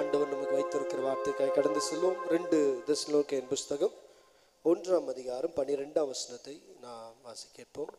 ஆண்டவர் நமக்கு வைத்திருக்கிற வார்த்தைக்காய் கடந்து செல்வோம் ரெண்டு தெஸ்லோகேன் புஸ்தகம் ஒன்றாம் அதிகாரம் பனிரெண்டாம் வசனத்தை நான் வாசி கேட்போம்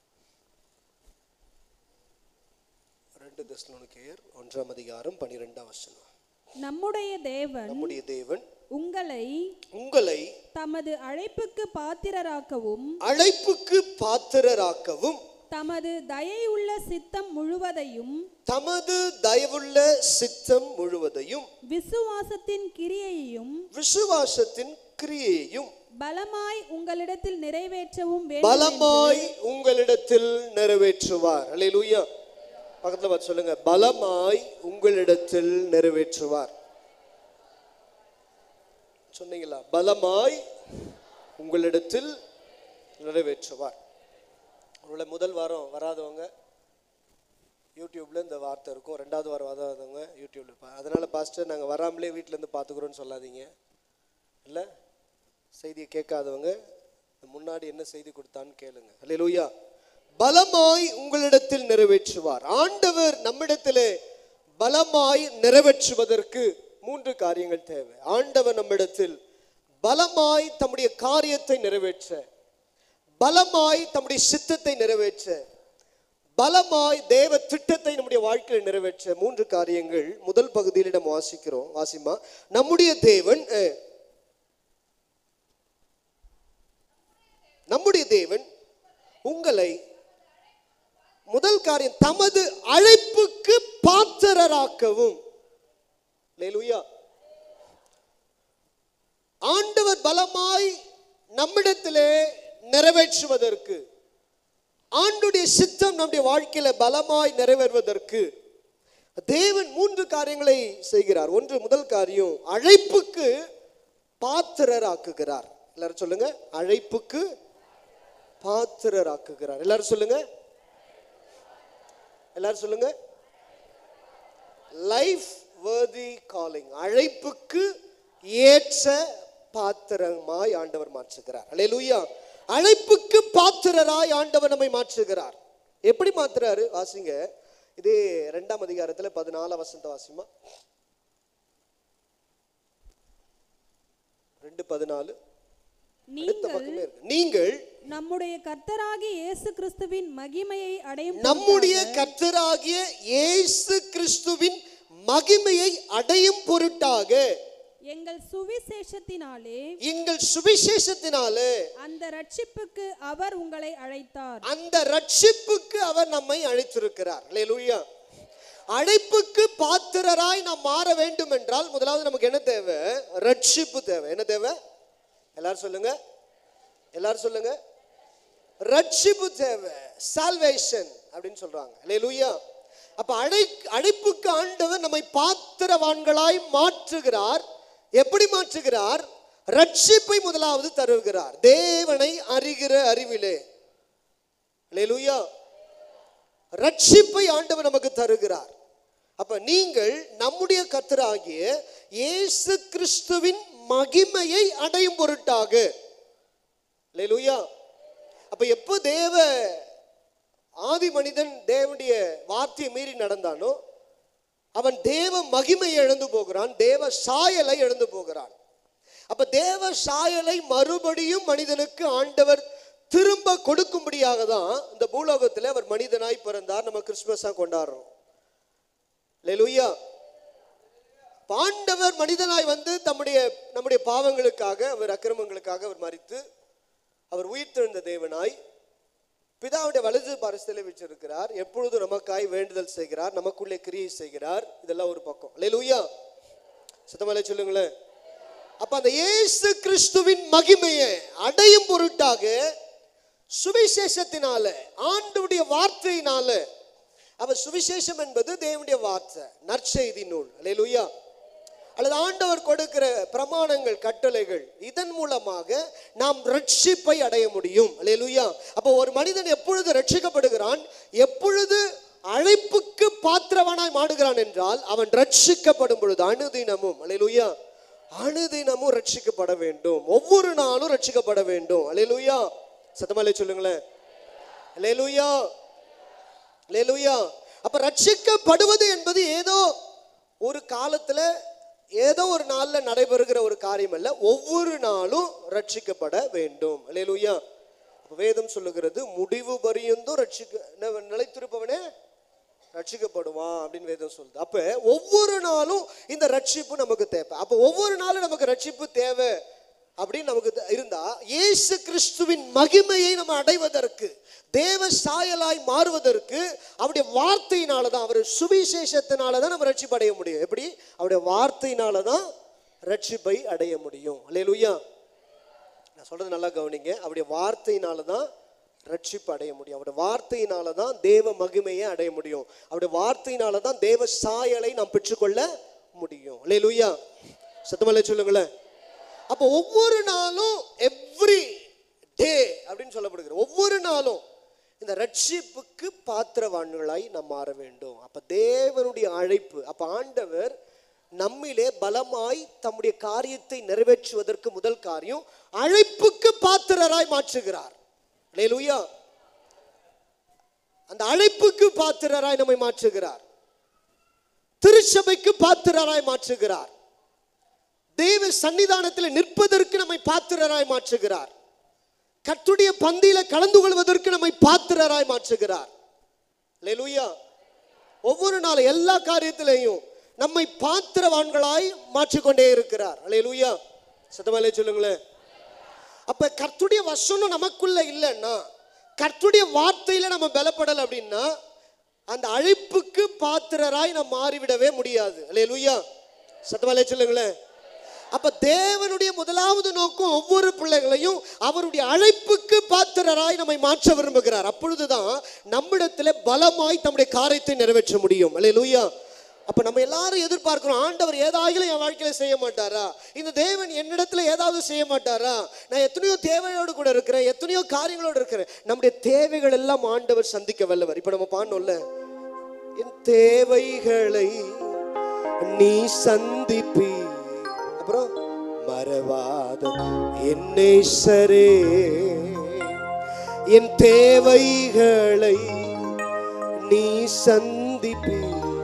ரெண்டு தெஸ்லோனிக்கேயர் ஒன்றாம் அதிகாரம் பனிரெண்டாம் வசனம் நம்முடைய தேவன் நம்முடைய தேவன் உங்களை உங்களை தமது அழைப்புக்கு பாத்திரராக்கவும் அழைப்புக்கு பாத்திரராக்கவும் தமது தயையுள்ள சித்தம் முழுவதையும் தமது தயவுள்ள சித்தம் முழுவதையும் விசுவாசத்தின் கிரியையையும் விசுவாசத்தின் கிரியையையும் பலமாய் உங்களிடத்தில் நிறைவேற்றவும் வேண்டும் பலமாய் உங்களிடத்தில் நிறைவேற்றுவார் அல்லேலூயா பக்கத்துல பார்த்து சொல்லுங்க பலமாய் உங்களிடத்தில் நிறைவேற்றுவார் சொன்னீங்களா பலமாய் உங்களிடத்தில் நிறைவேற்றுவார் ஒருவேளை முதல் வாரம் வராதவங்க யூடியூப்ல இந்த வார்த்தை இருக்கும் ரெண்டாவது வாரம் வராதவங்க யூடியூப்ல இருப்பாங்க அதனால பாஸ்டர் நாங்கள் வராமலே வீட்ல இருந்து பார்த்துக்குறோன்னு சொல்லாதீங்க இல்லை செய்தியை கேட்காதவங்க முன்னாடி என்ன செய்தி கொடுத்தான்னு கேளுங்க அல்லேலூயா பலமாய் உங்களிடத்தில் நிறைவேற்றுவார் ஆண்டவர் நம்மிடத்திலே பலமாய் நிறைவேற்றுவதற்கு மூன்று காரியங்கள் தேவை ஆண்டவர் நம்மிடத்தில் பலமாய் தம்முடைய காரியத்தை நிறைவேற்ற பலமாய் தம்முடைய சித்தத்தை நிறைவேற்ற பலமாய் தேவ திட்டத்தை நம்முடைய வாழ்க்கையில் நிறைவேற்ற மூன்று காரியங்கள் முதல் பகுதியில் நம்ம வாசிக்கிறோம் வாசிமா நம்முடைய தேவன் அஹ், நம்முடைய தேவன் உங்களை முதல் காரியம் தமது அழைப்புக்கு பாத்திரராக்கவும் லேலுயா ஆண்டவர் பலமாய் நம்மிடத்திலே நிறைவேற்றுவதற்கு ஆண்டுடைய சித்தம் நம்முடைய வாழ்க்கையில பலமாய் நிறைவேறுவதற்கு தேவன் மூன்று காரியங்களை செய்கிறார் ஒன்று முதல் காரியம் அழைப்புக்கு பாத்திரராக்குகிறார் எல்லாரும் சொல்லுங்க அழைப்புக்கு பாத்திரராக்குகிறார் எல்லாரும் சொல்லுங்க எல்லாரும் சொல்லுங்க லைஃப் worthy காலிங் அழைப்புக்கு ஏற்ற பாத்திரமாய் ஆண்டவர் மாற்றுகிறார் அல்லேலூயா அழைப்புக்கு பாத்திரராய் ஆண்டவர் நம்மை மாற்றுகிறார் எப்படி மாத்துறாரு வாசிங்க இதே ரெண்டாம் அதிகாரத்துல பதினாலாம் வசந்த வாசிமா ரெண்டு பதினாலு அடுத்த நீங்கள் பக்கமே இருக்கு நீங்கள் நம்முடைய கர்த்தராகிய இயேசு கிறிஸ்துவின் மகிமையை அடையும் நம்முடைய கர்த்தராகிய இயேசு கிறிஸ்துவின் மகிமையை அடையும் பொருட்டாக எங்கள் சுவிசேஷத்தினாலே எங்கள் சுவிசேஷத்தினாலே அந்த ரட்சிப்புக்கு அவர் உங்களை அழைத்தார் அந்த ரட்சிப்புக்கு அவர் நம்மை அழைத்திருக்கிறார் அல்லேலூயா அழைப்புக்கு பாத்திரராய் நாம் மாற வேண்டும் என்றால் முதலாவது நமக்கு என்ன தேவை ரட்சிப்பு தேவை என்ன தேவை எல்லாரும் சொல்லுங்க எல்லாரும் சொல்லுங்க ரட்சிப்பு தேவை சால்வேஷன் அப்படின்னு சொல்றாங்க அல்லேலூயா அப்ப அழை அழைப்புக்கு ஆண்டவர் நம்மை பாத்திரவான்களாய் மாற்றுகிறார் எப்படி மாற்றுகிறார் ரட்சிப்பை முதலாவது தருகிறார் தேவனை அறிகிற அறிவிலே அல்லேலூயா ரட்சிப்பை ஆண்டவர் நமக்கு தருகிறார் அப்ப நீங்கள் நம்முடைய கர்த்தராகிய இயேசு கிறிஸ்துவின் மகிமையை அடையும் பொருட்டாக அல்லேலூயா அப்ப எப்போ தேவ ஆதி மனிதன் தேவனுடைய வார்த்தையை மீறி நடந்தானோ அவன் தேவ மகிமையை இழந்து போகிறான் தேவ சாயலை இழந்து போகிறான் அப்ப தேவ சாயலை மறுபடியும் மனிதனுக்கு ஆண்டவர் திரும்ப கொடுக்கும்படியாக தான் இந்த பூலோகத்தில் அவர் மனிதனாய் பிறந்தார் நம்ம கிறிஸ்துமஸா கொண்டாடுறோம் லெலுயா பாண்டவர் மனிதனாய் வந்து தம்முடைய நம்முடைய பாவங்களுக்காக அவர் அக்கிரமங்களுக்காக அவர் மறித்து அவர் உயிர்த்தெழுந்த தேவனாய் பிதாவுடைய வலது பரிசலை வச்சிருக்கிறார் எப்பொழுதும் நமக்காய் வேண்டுதல் செய்கிறார் நமக்குள்ளே கிரியை செய்கிறார் இதெல்லாம் ஒரு பக்கம் லெலுயா சுத்தமலை சொல்லுங்களேன் அப்ப அந்த இயேசு கிறிஸ்துவின் மகிமையை அடையும் பொருட்டாக சுவிசேஷத்தினால ஆண்டுடைய வார்த்தையினால அவர் சுவிசேஷம் என்பது தேவனுடைய வார்த்தை நற்செய்தி நூல் அல்லேலூயா அல்லது ஆண்டவர் கொடுக்கிற பிரமாணங்கள் கட்டளைகள் இதன் மூலமாக நாம் ரட்சிப்பை அடைய முடியும் அல்லேலூயா அப்போ ஒரு மனிதன் எப்பொழுது ரட்சிக்கப்படுகிறான் எப்பொழுது அழைப்புக்கு பாத்திரவனாய் மாடுகிறான் என்றால் அவன் ரட்சிக்கப்படும் பொழுது அனுதினமும் அல்லேலூயா அனுதினமும் ரட்சிக்கப்பட வேண்டும் ஒவ்வொரு நாளும் ரட்சிக்கப்பட வேண்டும் அல்லேலூயா சத்தமாலே சொல்லுங்களேன் அல்லேலூயா அல்லேலூயா அப்ப ரட்சிக்கப்படுவது என்பது ஏதோ ஒரு காலத்துல ஏதோ ஒரு நாள்ல நடைபெறுகிற ஒரு காரியம் அல்ல ஒவ்வொரு நாளும் ரட்சிக்கப்பட வேண்டும் அல்லேலூயா அப்ப வேதம் சொல்லுகிறது முடிவு பரியந்தும் ரட்சிக்க ந- நிலைத்திருப்பவனே ரட்சிக்கப்படுவான் அப்படின்னு வேதம் சொல்லுது அப்ப ஒவ்வொரு நாளும் இந்த ரட்சிப்பு நமக்கு தேவை அப்ப ஒவ்வொரு நாளும் நமக்கு ரட்சிப்பு தேவை அப்படின்னு நமக்கு த- இருந்தா இயேசு கிறிஸ்துவின் மகிமையை நம்ம அடைவதற்கு தேவ சாயலாய் மாறுவதற்கு அவருடைய வார்த்தையினால தான் அவர் சுவிசேஷத்தினால தான் நம்ம ரட்சிப்பு அடைய முடியும் எப்படி அவருடைய வார்த்தையினால தான் ரட்சிப்பை அடைய முடியும் அல்லேலூயா நான் சொல்றது நல்லா கவனிங்க அவருடைய வார்த்தையினால தான் ரட்சிப்பு அடைய முடியும் அவருடைய வார்த்தையினால தான் தேவ மகிமையை அடைய முடியும் அவருடைய வார்த்தையினால தான் தேவ சாயலை நாம் பெற்றுக்கொள்ள முடியும் அல்லேலூயா சத்தமல்ல சொல்லுங்களேன் அப்போ ஒவ்வொரு நாளும் எவ்ரி டே அப்படின்னு சொல்லப்படுகிறது ஒவ்வொரு நாளும் இந்த ரட்சிப்புக்கு பாத்திரவான்களாய் நாம் மாற வேண்டும் அப்ப தேவனுடைய அழைப்பு அப்ப ஆண்டவர் நம்மிலே பலமாய் தம்முடைய காரியத்தை நிறைவேற்றுவதற்கு முதல் காரியம் அழைப்புக்கு பாத்திரராய் மாற்றுகிறார் அல்லேலூயா அந்த அழைப்புக்கு பாத்திரராய் நம்மை மாற்றுகிறார் திருச்சபைக்கு பாத்திரராய் மாற்றுகிறார் தேவ சன்னிதானத்தில் நிற்பதற்கு நம்மை பாத்திரராய் மாற்றுகிறார் கர்த்துடைய பந்தியில கலந்து கொள்வதற்கு நம்மை பாத்திரராய் மாற்றுகிறார் அல்லேலூயா ஒவ்வொரு நாள் எல்லா காரியத்திலையும் நம்மை பாத்திரவான்களாய் மாற்றிக்கொண்டே இருக்கிறார் அல்லேலூயா சத்தமாலே சொல்லுங்களேன் அப்ப கர்த்துடைய வசனம் நமக்குள்ள இல்லைன்னா கர்த்துடைய வார்த்தையில நம்ம பலப்படல அப்படின்னா அந்த அழைப்புக்கு பாத்திரராய் நாம் மாறிவிடவே முடியாது அல்லேலூயா சத்தமாலே சொல்லுங்களேன் அப்ப தேவனுடைய முதலாவது நோக்கம் ஒவ்வொரு பிள்ளைகளையும் அவருடைய அழைப்புக்கு பாத்திரராய் நம்மை மாற்ற விரும்புகிறார் அப்பொழுதுதான் நம்மிடத்துல பலமாய் தம்முடைய காரியத்தை நிறைவேற்ற முடியும் அல்லேலூயா அப்ப நம்ம எல்லாரும் எதிர்பார்க்கிறோம் ஆண்டவர் ஏதாயிலும் என் வாழ்க்கையில செய்ய மாட்டாரா இந்த தேவன் என்னிடத்துல ஏதாவது செய்ய மாட்டாரா நான் எத்தனையோ தேவையோடு கூட இருக்கிறேன் எத்தனையோ காரியங்களோடு இருக்கிறேன் நம்முடைய தேவைகள் எல்லாம் ஆண்டவர் சந்திக்க வல்லவர் இப்ப நம்ம பாடணும்ல என் தேவைகளை நீ சந்திப்பி அப்புறம் மறவாத என்னை சரே என் தேவைகளை நீ சந்திப்பி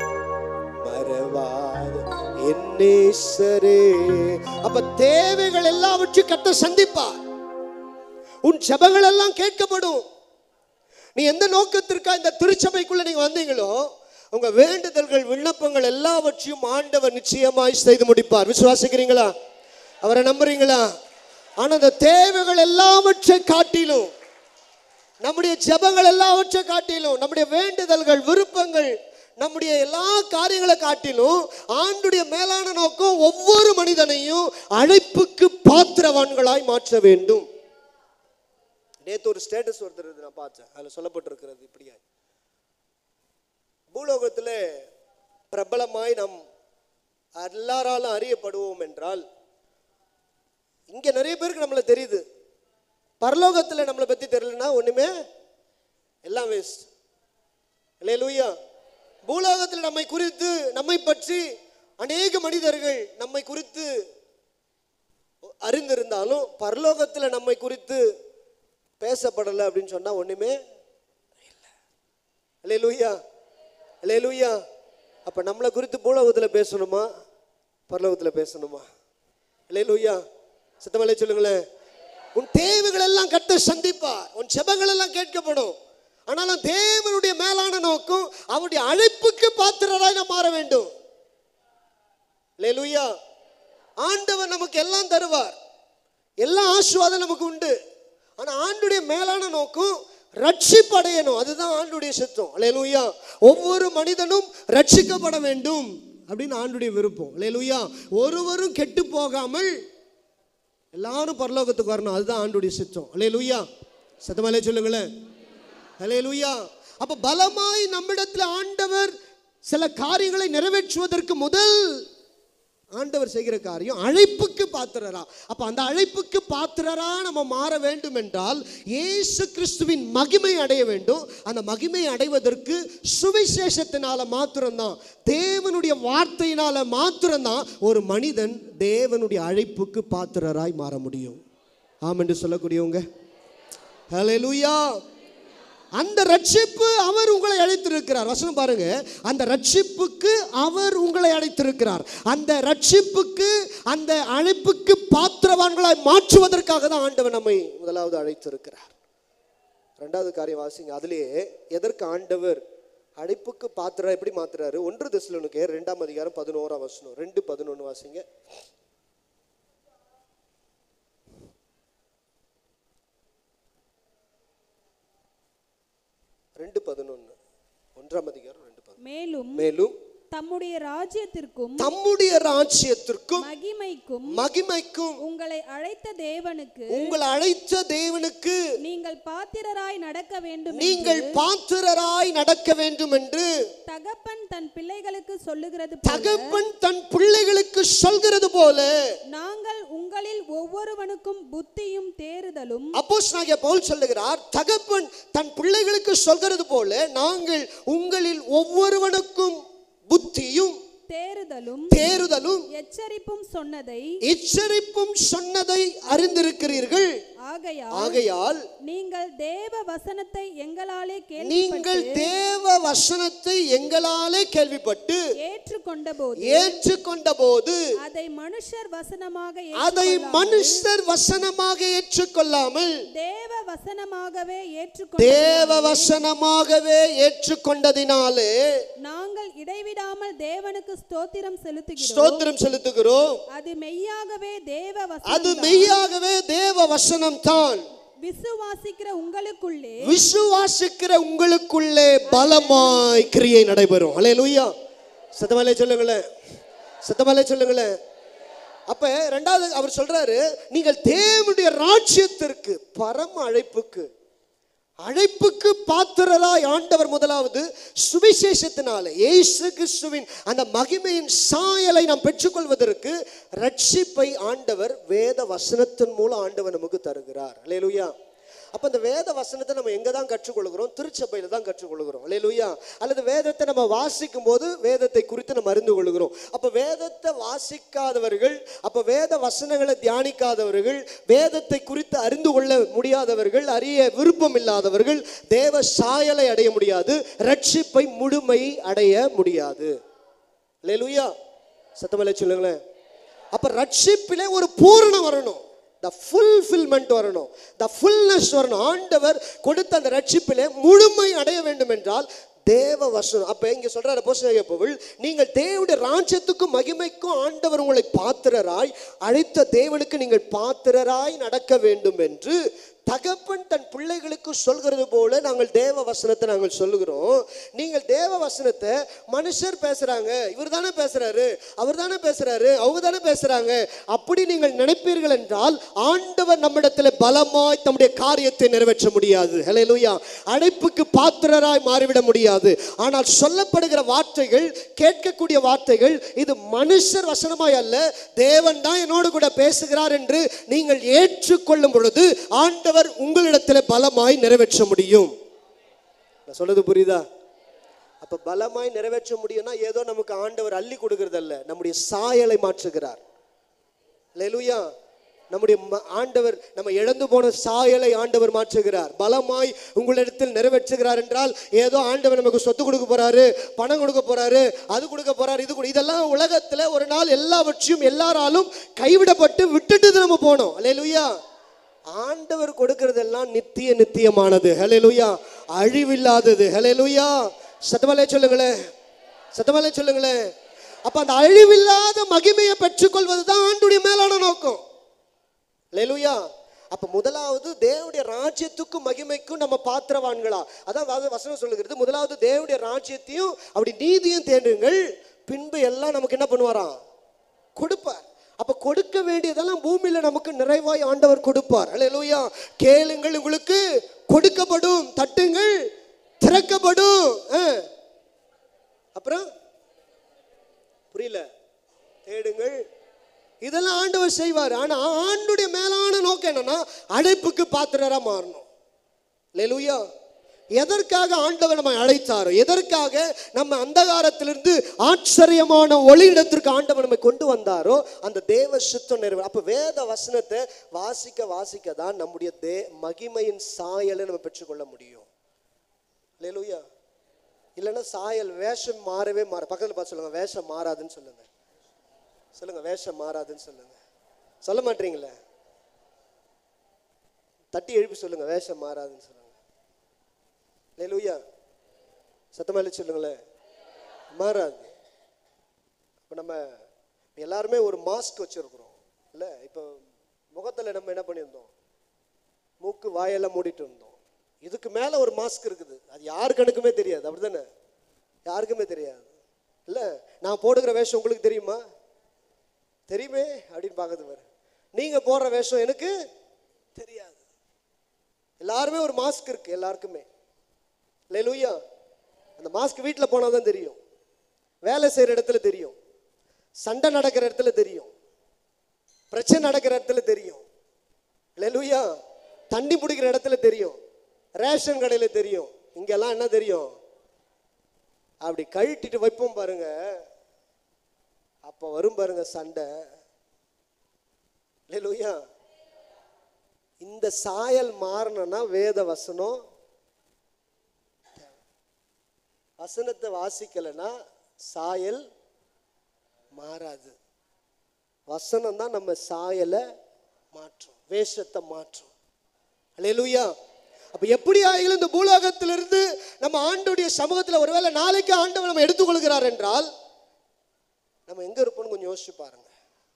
மறவாத என்னே சரே அப்ப தேவைகள் எல்லாவற்றையும் கத்த சந்திப்பார் உன் ஜெபங்கள் எல்லாம் கேட்கப்படும் நீ எந்த நோக்கத்திற்கா இந்த திருச்சபைக்குள்ள நீங்க வந்தீங்களோ உங்க வேண்டுதல்கள் விண்ணப்பங்கள் எல்லாவற்றையும் ஆண்டவர் நிச்சயமாய் செய்து முடிப்பார் விசுவாசிக்கிறீங்களா அவரை நம்புறீங்களா ஆனா அந்த தேவைகள் எல்லாவற்றை காட்டிலும் நம்முடைய ஜெபங்கள் எல்லாவற்றை காட்டிலும் நம்முடைய வேண்டுதல்கள் விருப்பங்கள் நம்முடைய எல்லா காரியங்களை காட்டிலும் ஆண்டுடைய மேலான நோக்கம் ஒவ்வொரு மனிதனையும் அழைப்புக்கு பாத்திரவான்களாய் மாற்ற வேண்டும் நேத்து ஒரு ஸ்டேட்டஸ் ஒருத்தர் நான் பார்த்தேன் அதில் சொல்லப்பட்டிருக்கிறது இப்படியா பூலோகத்தில் பிரபலமாய் நாம் எல்லாராலும் அறியப்படுவோம் என்றால் இங்க நிறைய பேருக்கு நம்மளை தெரியுது பரலோகத்தில் நம்மளை பத்தி தெரியலன்னா ஒண்ணுமே எல்லாம் வேஸ்ட் இல்லையா லூயா பூலோகத்தில் நம்மை குறித்து நம்மை பற்றி அநேக மனிதர்கள் நம்மை குறித்து அறிந்திருந்தாலும் பரலோகத்தில் நம்மை குறித்து பேசப்படலை அப்படின்னு சொன்னா ஒண்ணுமே இல்லை லூயா இல்லை லூயா அப்ப நம்மளை குறித்து பூலோகத்தில் பேசணுமா பரலோகத்தில் பேசணுமா இல்லை லூயா சத்தமலை சொல்லுங்களேன் உன் தேவைகள் எல்லாம் கட்ட சந்திப்பார் உன் செபங்கள் எல்லாம் கேட்கப்படும் ஆனாலும் தேவனுடைய மேலான நோக்கம் அவருடைய அழைப்புக்கு பாத்திரராய் நாம் மாற வேண்டும் லேலுயா ஆண்டவர் நமக்கு எல்லாம் தருவார் எல்லா ஆசீர்வாதம் நமக்கு உண்டு ஆனா ஆண்டுடைய மேலான நோக்கம் ரட்சிப்பு அடையணும் அதுதான் ஆண்டுடைய சித்தம் லேலுயா ஒவ்வொரு மனிதனும் ரட்சிக்கப்பட வேண்டும் அப்படின்னு ஆண்டுடைய விருப்பம் லேலுயா ஒருவரும் கெட்டு போகாமல் எல்லாரும் பரலோகத்துக்கு வரணும் அதுதான் ஆண்டுடைய சித்தம் அலே லூயா சத்தமாலே சொல்லுங்களேன் அலே லூயா அப்ப பலமாய் நம்மிடத்தில் ஆண்டவர் சில காரியங்களை நிறைவேற்றுவதற்கு முதல் ஆண்டவர் செய்கிற காரியம் அழைப்புக்கு பாத்திரரா அப்ப அந்த அழைப்புக்கு பாத்திரரா நம்ம மாற வேண்டும் என்றால் இயேசு கிறிஸ்துவின் மகிமை அடைய வேண்டும் அந்த மகிமை அடைவதற்கு சுவிசேஷத்தினால மாத்திரம்தான் தேவனுடைய வார்த்தையினால மாத்திரம்தான் ஒரு மனிதன் தேவனுடைய அழைப்புக்கு பாத்திரராய் மாற முடியும் ஆம் என்று சொல்லக்கூடியவங்க ஹalleluya அந்த ரட்சிப்பு அவர் உங்களை அழைத்திருக்கிறார் வசனம் பாருங்க அந்த ரட்சிப்புக்கு அவர் உங்களை அழைத்திருக்கிறார் அந்த ரட்சிப்புக்கு அந்த அழைப்புக்கு பாத்திரவான்களாய் மாற்றுவதற்காக தான் ஆண்டவர் நம்மை முதலாவது அழைத்திருக்கிறார் ரெண்டாவது காரியம் வாசிங்க அதுலயே எதற்கு ஆண்டவர் அழைப்புக்கு பாத்திரம் எப்படி மாத்துறாரு ஒன்று தெசலோனிக்கே ரெண்டாம் அதிகாரம் பதினோராம் வசனம் ரெண்டு பதினொன்று வாசிங்க ரெண்டு பதினொன்று ஒன்றாம் அதிகாரம் ரெண்டு பதினொன்று மேலும் மேலும் தம்முடைய ராஜ்யத்திற்கும் தம்முடைய ராஜ்யத்திற்கும் மகிமைக்கும் மகிமைக்கும் உங்களை அழைத்த தேவனுக்கு உங்களை அழைத்த தேவனுக்கு நீங்கள் பாத்திரராய் நடக்க வேண்டும் நீங்கள் பாத்திரராய் நடக்க வேண்டும் என்று தகப்பன் தன் பிள்ளைகளுக்கு சொல்லுகிறது போல தகப்பன் தன் பிள்ளைகளுக்கு சொல்கிறது போல நாங்கள் உங்களில் ஒவ்வொருவனுக்கும் புத்தியும் தேறுதலும் அப்போஸ்தலனாகிய பவுல் சொல்லுகிறார் தகப்பன் தன் பிள்ளைகளுக்கு சொல்கிறது போல நாங்கள் உங்களில் ஒவ்வொருவனுக்கும் புத்தியும் தேறுதலும் தேறுதலும் எச்சரிப்பும் சொன்னதை எச்சரிப்பும் சொன்னதை அறிந்திருக்கிறீர்கள் ஆகையால் ஆகையால் நீங்கள் தேவ வசனத்தை எங்களாலே நீங்கள் கேள்விப்பட்டு தேவ வசனத்தை எங்களாலே கேள்விப்பட்டு ஏற்றுக்கொண்ட போது ஏற்றுக்கொண்ட போது அதை மனுஷர் வசனமாக அதை ஏற்றுக்கொள்ளாமல் மனுஷர் வசனமாக ஏற்றுக்கொள்ளாமல் தேவ வசனமாகவே ஏற்றுக்கொண்ட தேவ வசனமாகவே ஏற்றுக்கொண்டதினாலே நாங்கள் இடைவிடாமல் தேவனுக்கு ஸ்தோத்திரம் செலுத்துகிறோம் ஸ்தோத்திரம் செலுத்துகிறோம் அது மெய்யாகவே தேவ அது வசனம் மெய்யாகவே தேவ வசனம் தான் விசுவாசிக்கிற உங்களுக்குள்ளே விசுவாசிக்கிற உங்களுக்குள்ளே பலமாய் கிரியை நடைபெறும் அல்லேலூயா சத்தமலை சொல்லுங்களேன் சத்தமலை சொல்லுங்களேன் அப்ப ரெண்டாவது அவர் சொல்றாரு நீங்கள் தேவனுடைய ராஜ்யத்திற்கு பரம அழைப்புக்கு அழைப்புக்கு பாத்திரராய் ஆண்டவர் முதலாவது சுவிசேஷத்தினால இயேசு கிறிஸ்துவின் அந்த மகிமையின் சாயலை நாம் பெற்றுக்கொள்வதற்கு ரட்சிப்பை ஆண்டவர் வேத வசனத்தின் மூலம் ஆண்டவர் நமக்கு தருகிறார் அல்லேலூயா அப்போ இந்த வேத வசனத்தை நம்ம எங்கே தான் கற்றுக்கொள்கிறோம் திருச்சபையில் தான் கற்றுக்கொள்கிறோம் அல்லேலூயா அல்லது வேதத்தை நம்ம வாசிக்கும் போது வேதத்தை குறித்து நம்ம அறிந்து கொள்கிறோம் அப்போ வேதத்தை வாசிக்காதவர்கள் அப்போ வேத வசனங்களை தியானிக்காதவர்கள் வேதத்தை குறித்து அறிந்து கொள்ள முடியாதவர்கள் அறிய விருப்பம் இல்லாதவர்கள் தேவ சாயலை அடைய முடியாது ரட்சிப்பை முழுமை அடைய முடியாது அல்லேலூயா சத்தமலை சொல்லுங்களேன் அப்ப ரட்சிப்பிலே ஒரு பூரணம் வரணும் த ஃபுல்ஃபில்மெண்ட் வரணும் த ஃபுல்னஸ் வரணும் ஆண்டவர் கொடுத்த அந்த ரட்சிப்பிலே முழுமை அடைய வேண்டும் என்றால் தேவ வசனம் அப்ப இங்க சொல்றாரு அப்போஸ்தலனாகிய பவுல் நீங்கள் தேவனுடைய ராஜ்யத்துக்கும் மகிமைக்கும் ஆண்டவர் உங்களை பாத்திரராய் அழைத்த தேவனுக்கு நீங்கள் பாத்திரராய் நடக்க வேண்டும் என்று தகப்பன் தன் பிள்ளைகளுக்கு சொல்கிறது போல நாங்கள் தேவ வசனத்தை நாங்கள் சொல்லுகிறோம் நீங்கள் தேவ வசனத்தை மனுஷர் பேசுறாங்க இவர் தானே பேசுறாரு அவர் தானே பேசுறாரு அவங்க தானே பேசுறாங்க அப்படி நீங்கள் நினைப்பீர்கள் என்றால் ஆண்டவர் நம்மிடத்தில் பலமாய் தம்முடைய காரியத்தை நிறைவேற்ற முடியாது ஹalleluya அழைப்புக்கு பாத்திரராய் மாறிவிட முடியாது ஆனால் சொல்லப்படுகிற வார்த்தைகள் கேட்கக்கூடிய வார்த்தைகள் இது மனுஷர் வசனமாய் அல்ல தேவன் தான் என்னோடு கூட பேசுகிறார் என்று நீங்கள் ஏற்றுக்கொள்ளும் பொழுது ஆண்டவர் உங்களிடத்தில் பலமாய் நிறைவேற்ற முடியும் நான் சொல்றது புரியுதா அப்ப பலமாய் நிறைவேற்ற முடியும்னா ஏதோ நமக்கு ஆண்டவர் அள்ளி கொடுக்கறதல்ல நம்முடைய சாயலை மாற்றுகிறார் லெலுயா நம்முடைய ம- ஆண்டவர் நம்ம இழந்து போன சாயலை ஆண்டவர் மாற்றுகிறார் பலமாய் உங்களிடத்தில் நிறைவேற்றுகிறார் என்றால் ஏதோ ஆண்டவர் நமக்கு சொத்து கொடுக்க போறாரு பணம் கொடுக்க போறாரு அது கொடுக்க போறாரு இது கொடு- இதெல்லாம் உலகத்துல ஒரு நாள் எல்லாவற்றையும் எல்லாராலும் கைவிடப்பட்டு விட்டுட்டு நம்ம போனோம் அல்லேலூயா ஆண்டவர் கொடுக்கறதெல்லாம் நித்திய நித்தியமானது ஹalleluya அழிவில்லாதது ஹalleluya சத்தமலே சொல்லுங்களேன் சத்தமலே சொல்லுங்களேன் அப்ப அந்த அழிவில்லாத மகிமையை பெற்றுக்கொள்வது தான் ஆண்டுடைய மேலான நோக்கம் ஹalleluya அப்ப முதலாவது தேவனுடைய ராஜ்யத்துக்கும் மகிமைக்கும் நம்ம பாத்திரவான்களா அதான் வ- வசனம் சொல்லுகிறது முதலாவது தேவனுடைய ராஜ்யத்தையும் அப்படி நீதியும் தேடுங்கள் பின்பு எல்லாம் நமக்கு என்ன பண்ணுவாராம் கொடுப்பார் அப்ப கொடுக்க வேண்டியதெல்லாம் பூமியில நமக்கு நிறைவாய் ஆண்டவர் கொடுப்பார் அல்லேலூயா கேளுங்கள் உங்களுக்கு கொடுக்கப்படும் தட்டுங்கள் திறக்கப்படும் ஆ. அப்புறம் புரியல தேடுங்கள் இதெல்லாம் ஆண்டவர் செய்வார் ஆனா ஆண்டுடைய மேலான நோக்கம் என்னன்னா அழைப்புக்கு பாத்திரரா மாறணும் லெலுயா எதற்காக ஆண்டவர் நம்மை அழைத்தாரோ எதற்காக நம்ம அந்தகாரத்திலிருந்து ஆச்சரியமான ஒளியிடத்திற்கு ஆண்டவர் நம்மை கொண்டு வந்தாரோ அந்த தேவ சுத்தம் நிறைவே அப்ப வேத வசனத்தை வாசிக்க வாசிக்க தான் நம்முடைய தே மகிமையின் சாயலை நம்ம பெற்றுக்கொள்ள முடியும் லேலூயா இல்லைன்னா சாயல் வேஷம் மாறவே மாற பக்கத்தில் பார்த்து சொல்லுங்க வேஷம் மாறாதுன்னு சொல்லுங்க சொல்லுங்க வேஷம் மாறாதுன்னு சொல்லுங்க சொல்ல மாட்டீங்களே தட்டி எழுப்பி சொல்லுங்க வேஷம் மாறாதுன்னு சொல்லுங்க லேலூயா சத்தமாலி சொல்லுங்களேன் மாறாது இப்போ நம்ம எல்லாருமே ஒரு மாஸ்க் வச்சுருக்குறோம் இல்லை இப்போ முகத்தில் நம்ம என்ன பண்ணியிருந்தோம் மூக்கு வாயெல்லாம் மூடிட்டு இருந்தோம் இதுக்கு மேலே ஒரு மாஸ்க் இருக்குது அது யாரு கணக்குமே தெரியாது அப்படிதானே யாருக்குமே தெரியாது இல்லை நான் போடுகிற வேஷம் உங்களுக்கு தெரியுமா தெரியுமே அப்படின்னு பார்க்கறது பாரு நீங்கள் போடுற வேஷம் எனக்கு தெரியாது எல்லாருமே ஒரு மாஸ்க் இருக்கு எல்லாருக்குமே லூயா அந்த மாஸ்க் வீட்டில் போனால் தான் தெரியும் வேலை செய்கிற இடத்துல தெரியும் சண்டை நடக்கிற இடத்துல தெரியும் பிரச்சனை நடக்கிற இடத்துல தெரியும் லெலுயா தண்ணி பிடிக்கிற இடத்துல தெரியும் ரேஷன் கடையில் தெரியும் இங்கெல்லாம் என்ன தெரியும் அப்படி கழட்டிட்டு வைப்போம் பாருங்க அப்போ வரும் பாருங்க சண்டை லெலுயா இந்த சாயல் மாறணும்னா வேத வசனம் வசனத்தை வாசிக்கலைன்னா சாயல் மாறாது வசனம் தான் நம்ம சாயலை மாற்றும் வேஷத்தை மாற்றும் அல்லேலூயா அப்ப எப்படி ஆகிலும் இந்த பூலோகத்திலிருந்து நம்ம ஆண்டோடைய சமூகத்தில் ஒருவேளை நாளைக்கு ஆண்டவர் நம்ம எடுத்துக்கொள்கிறார் என்றால் நம்ம எங்க இருப்போம்னு கொஞ்சம் யோசிச்சு பாருங்க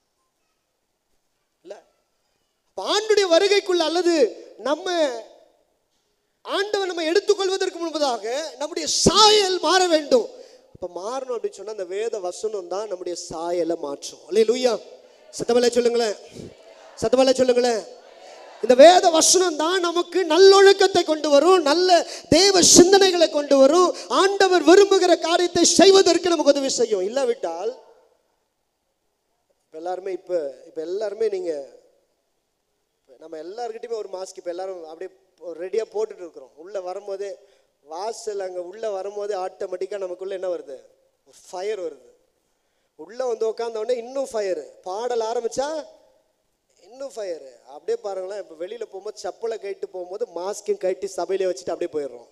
இல்ல அப்ப ஆண்டுடைய வருகைக்குள்ள அல்லது நம்ம ஆண்டவர் நம்ம எடுத்துக்கொள்வதற்கு முன்பதாக நம்முடைய சாயல் மாற வேண்டும் அப்ப மாறணும் அப்படின்னு சொன்னா அந்த வேத வசனம் தான் நம்முடைய சாயலை மாற்றும் அல்லேலூயா சத்தமலை சொல்லுங்களேன் சத்தமலை சொல்லுங்களேன் இந்த வேத வசனம் தான் நமக்கு நல்லொழுக்கத்தை கொண்டு வரும் நல்ல தேவ சிந்தனைகளை கொண்டு வரும் ஆண்டவர் விரும்புகிற காரியத்தை செய்வதற்கு நமக்கு உதவி செய்யும் இல்லாவிட்டால் இப்ப எல்லாருமே இப்ப இப்ப எல்லாருமே நீங்க நம்ம எல்லாருக்கிட்டையுமே ஒரு மாஸ்க் இப்போ எல்லாரும் அப்படியே ரெடியாக போட்டுட்டு இருக்கிறோம் உள்ளே வரும்போதே வாசல் அங்கே உள்ளே வரும்போதே ஆட்டோமேட்டிக்காக நமக்குள்ளே என்ன வருது ஒரு ஃபயர் வருது உள்ளே வந்து உட்காந்த உடனே இன்னும் ஃபயரு பாடல் ஆரம்பிச்சா இன்னும் ஃபயரு அப்படியே பாருங்களேன் இப்போ வெளியில் போகும்போது செப்பலை கட்டிட்டு போகும்போது மாஸ்கையும் கட்டி சபையிலே வச்சுட்டு அப்படியே போயிடுறோம்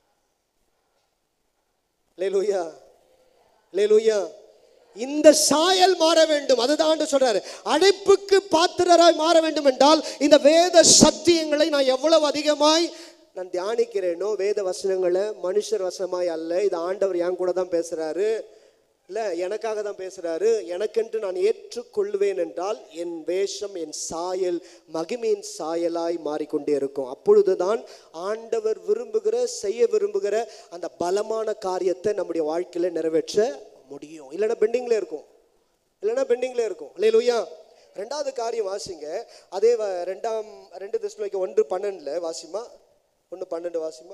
லேலூயா லேலூயா இந்த சாயல் மாற வேண்டும் அதுதான் ஆண்டு சொல்றாரு அழைப்புக்கு பாத்திரராய் மாற வேண்டும் என்றால் இந்த வேத சத்தியங்களை நான் எவ்வளவு அதிகமாய் நான் தியானிக்கிறேனோ வேத வசனங்களை மனுஷர் வசனமாய் அல்ல இது ஆண்டவர் என் கூட தான் பேசுறாரு இல்லை எனக்காக தான் பேசுறாரு எனக்கென்று நான் ஏற்றுக்கொள்வேன் என்றால் என் வேஷம் என் சாயல் மகிமையின் சாயலாய் மாறிக்கொண்டே இருக்கும் அப்பொழுதுதான் ஆண்டவர் விரும்புகிற செய்ய விரும்புகிற அந்த பலமான காரியத்தை நம்முடைய வாழ்க்கையில நிறைவேற்ற முடியும் இல்லைன்னா பெண்டிங்ல இருக்கும் இல்லைன்னா பெண்டிங்ல இருக்கும் இல்லையா ரெண்டாவது காரியம் வாசிங்க அதே வ- ரெண்டாம் ரெண்டு தசமிக்கு ஒன்று பன்னெண்டுல வாசிமா ஒன்று பன்னெண்டு வாசிமா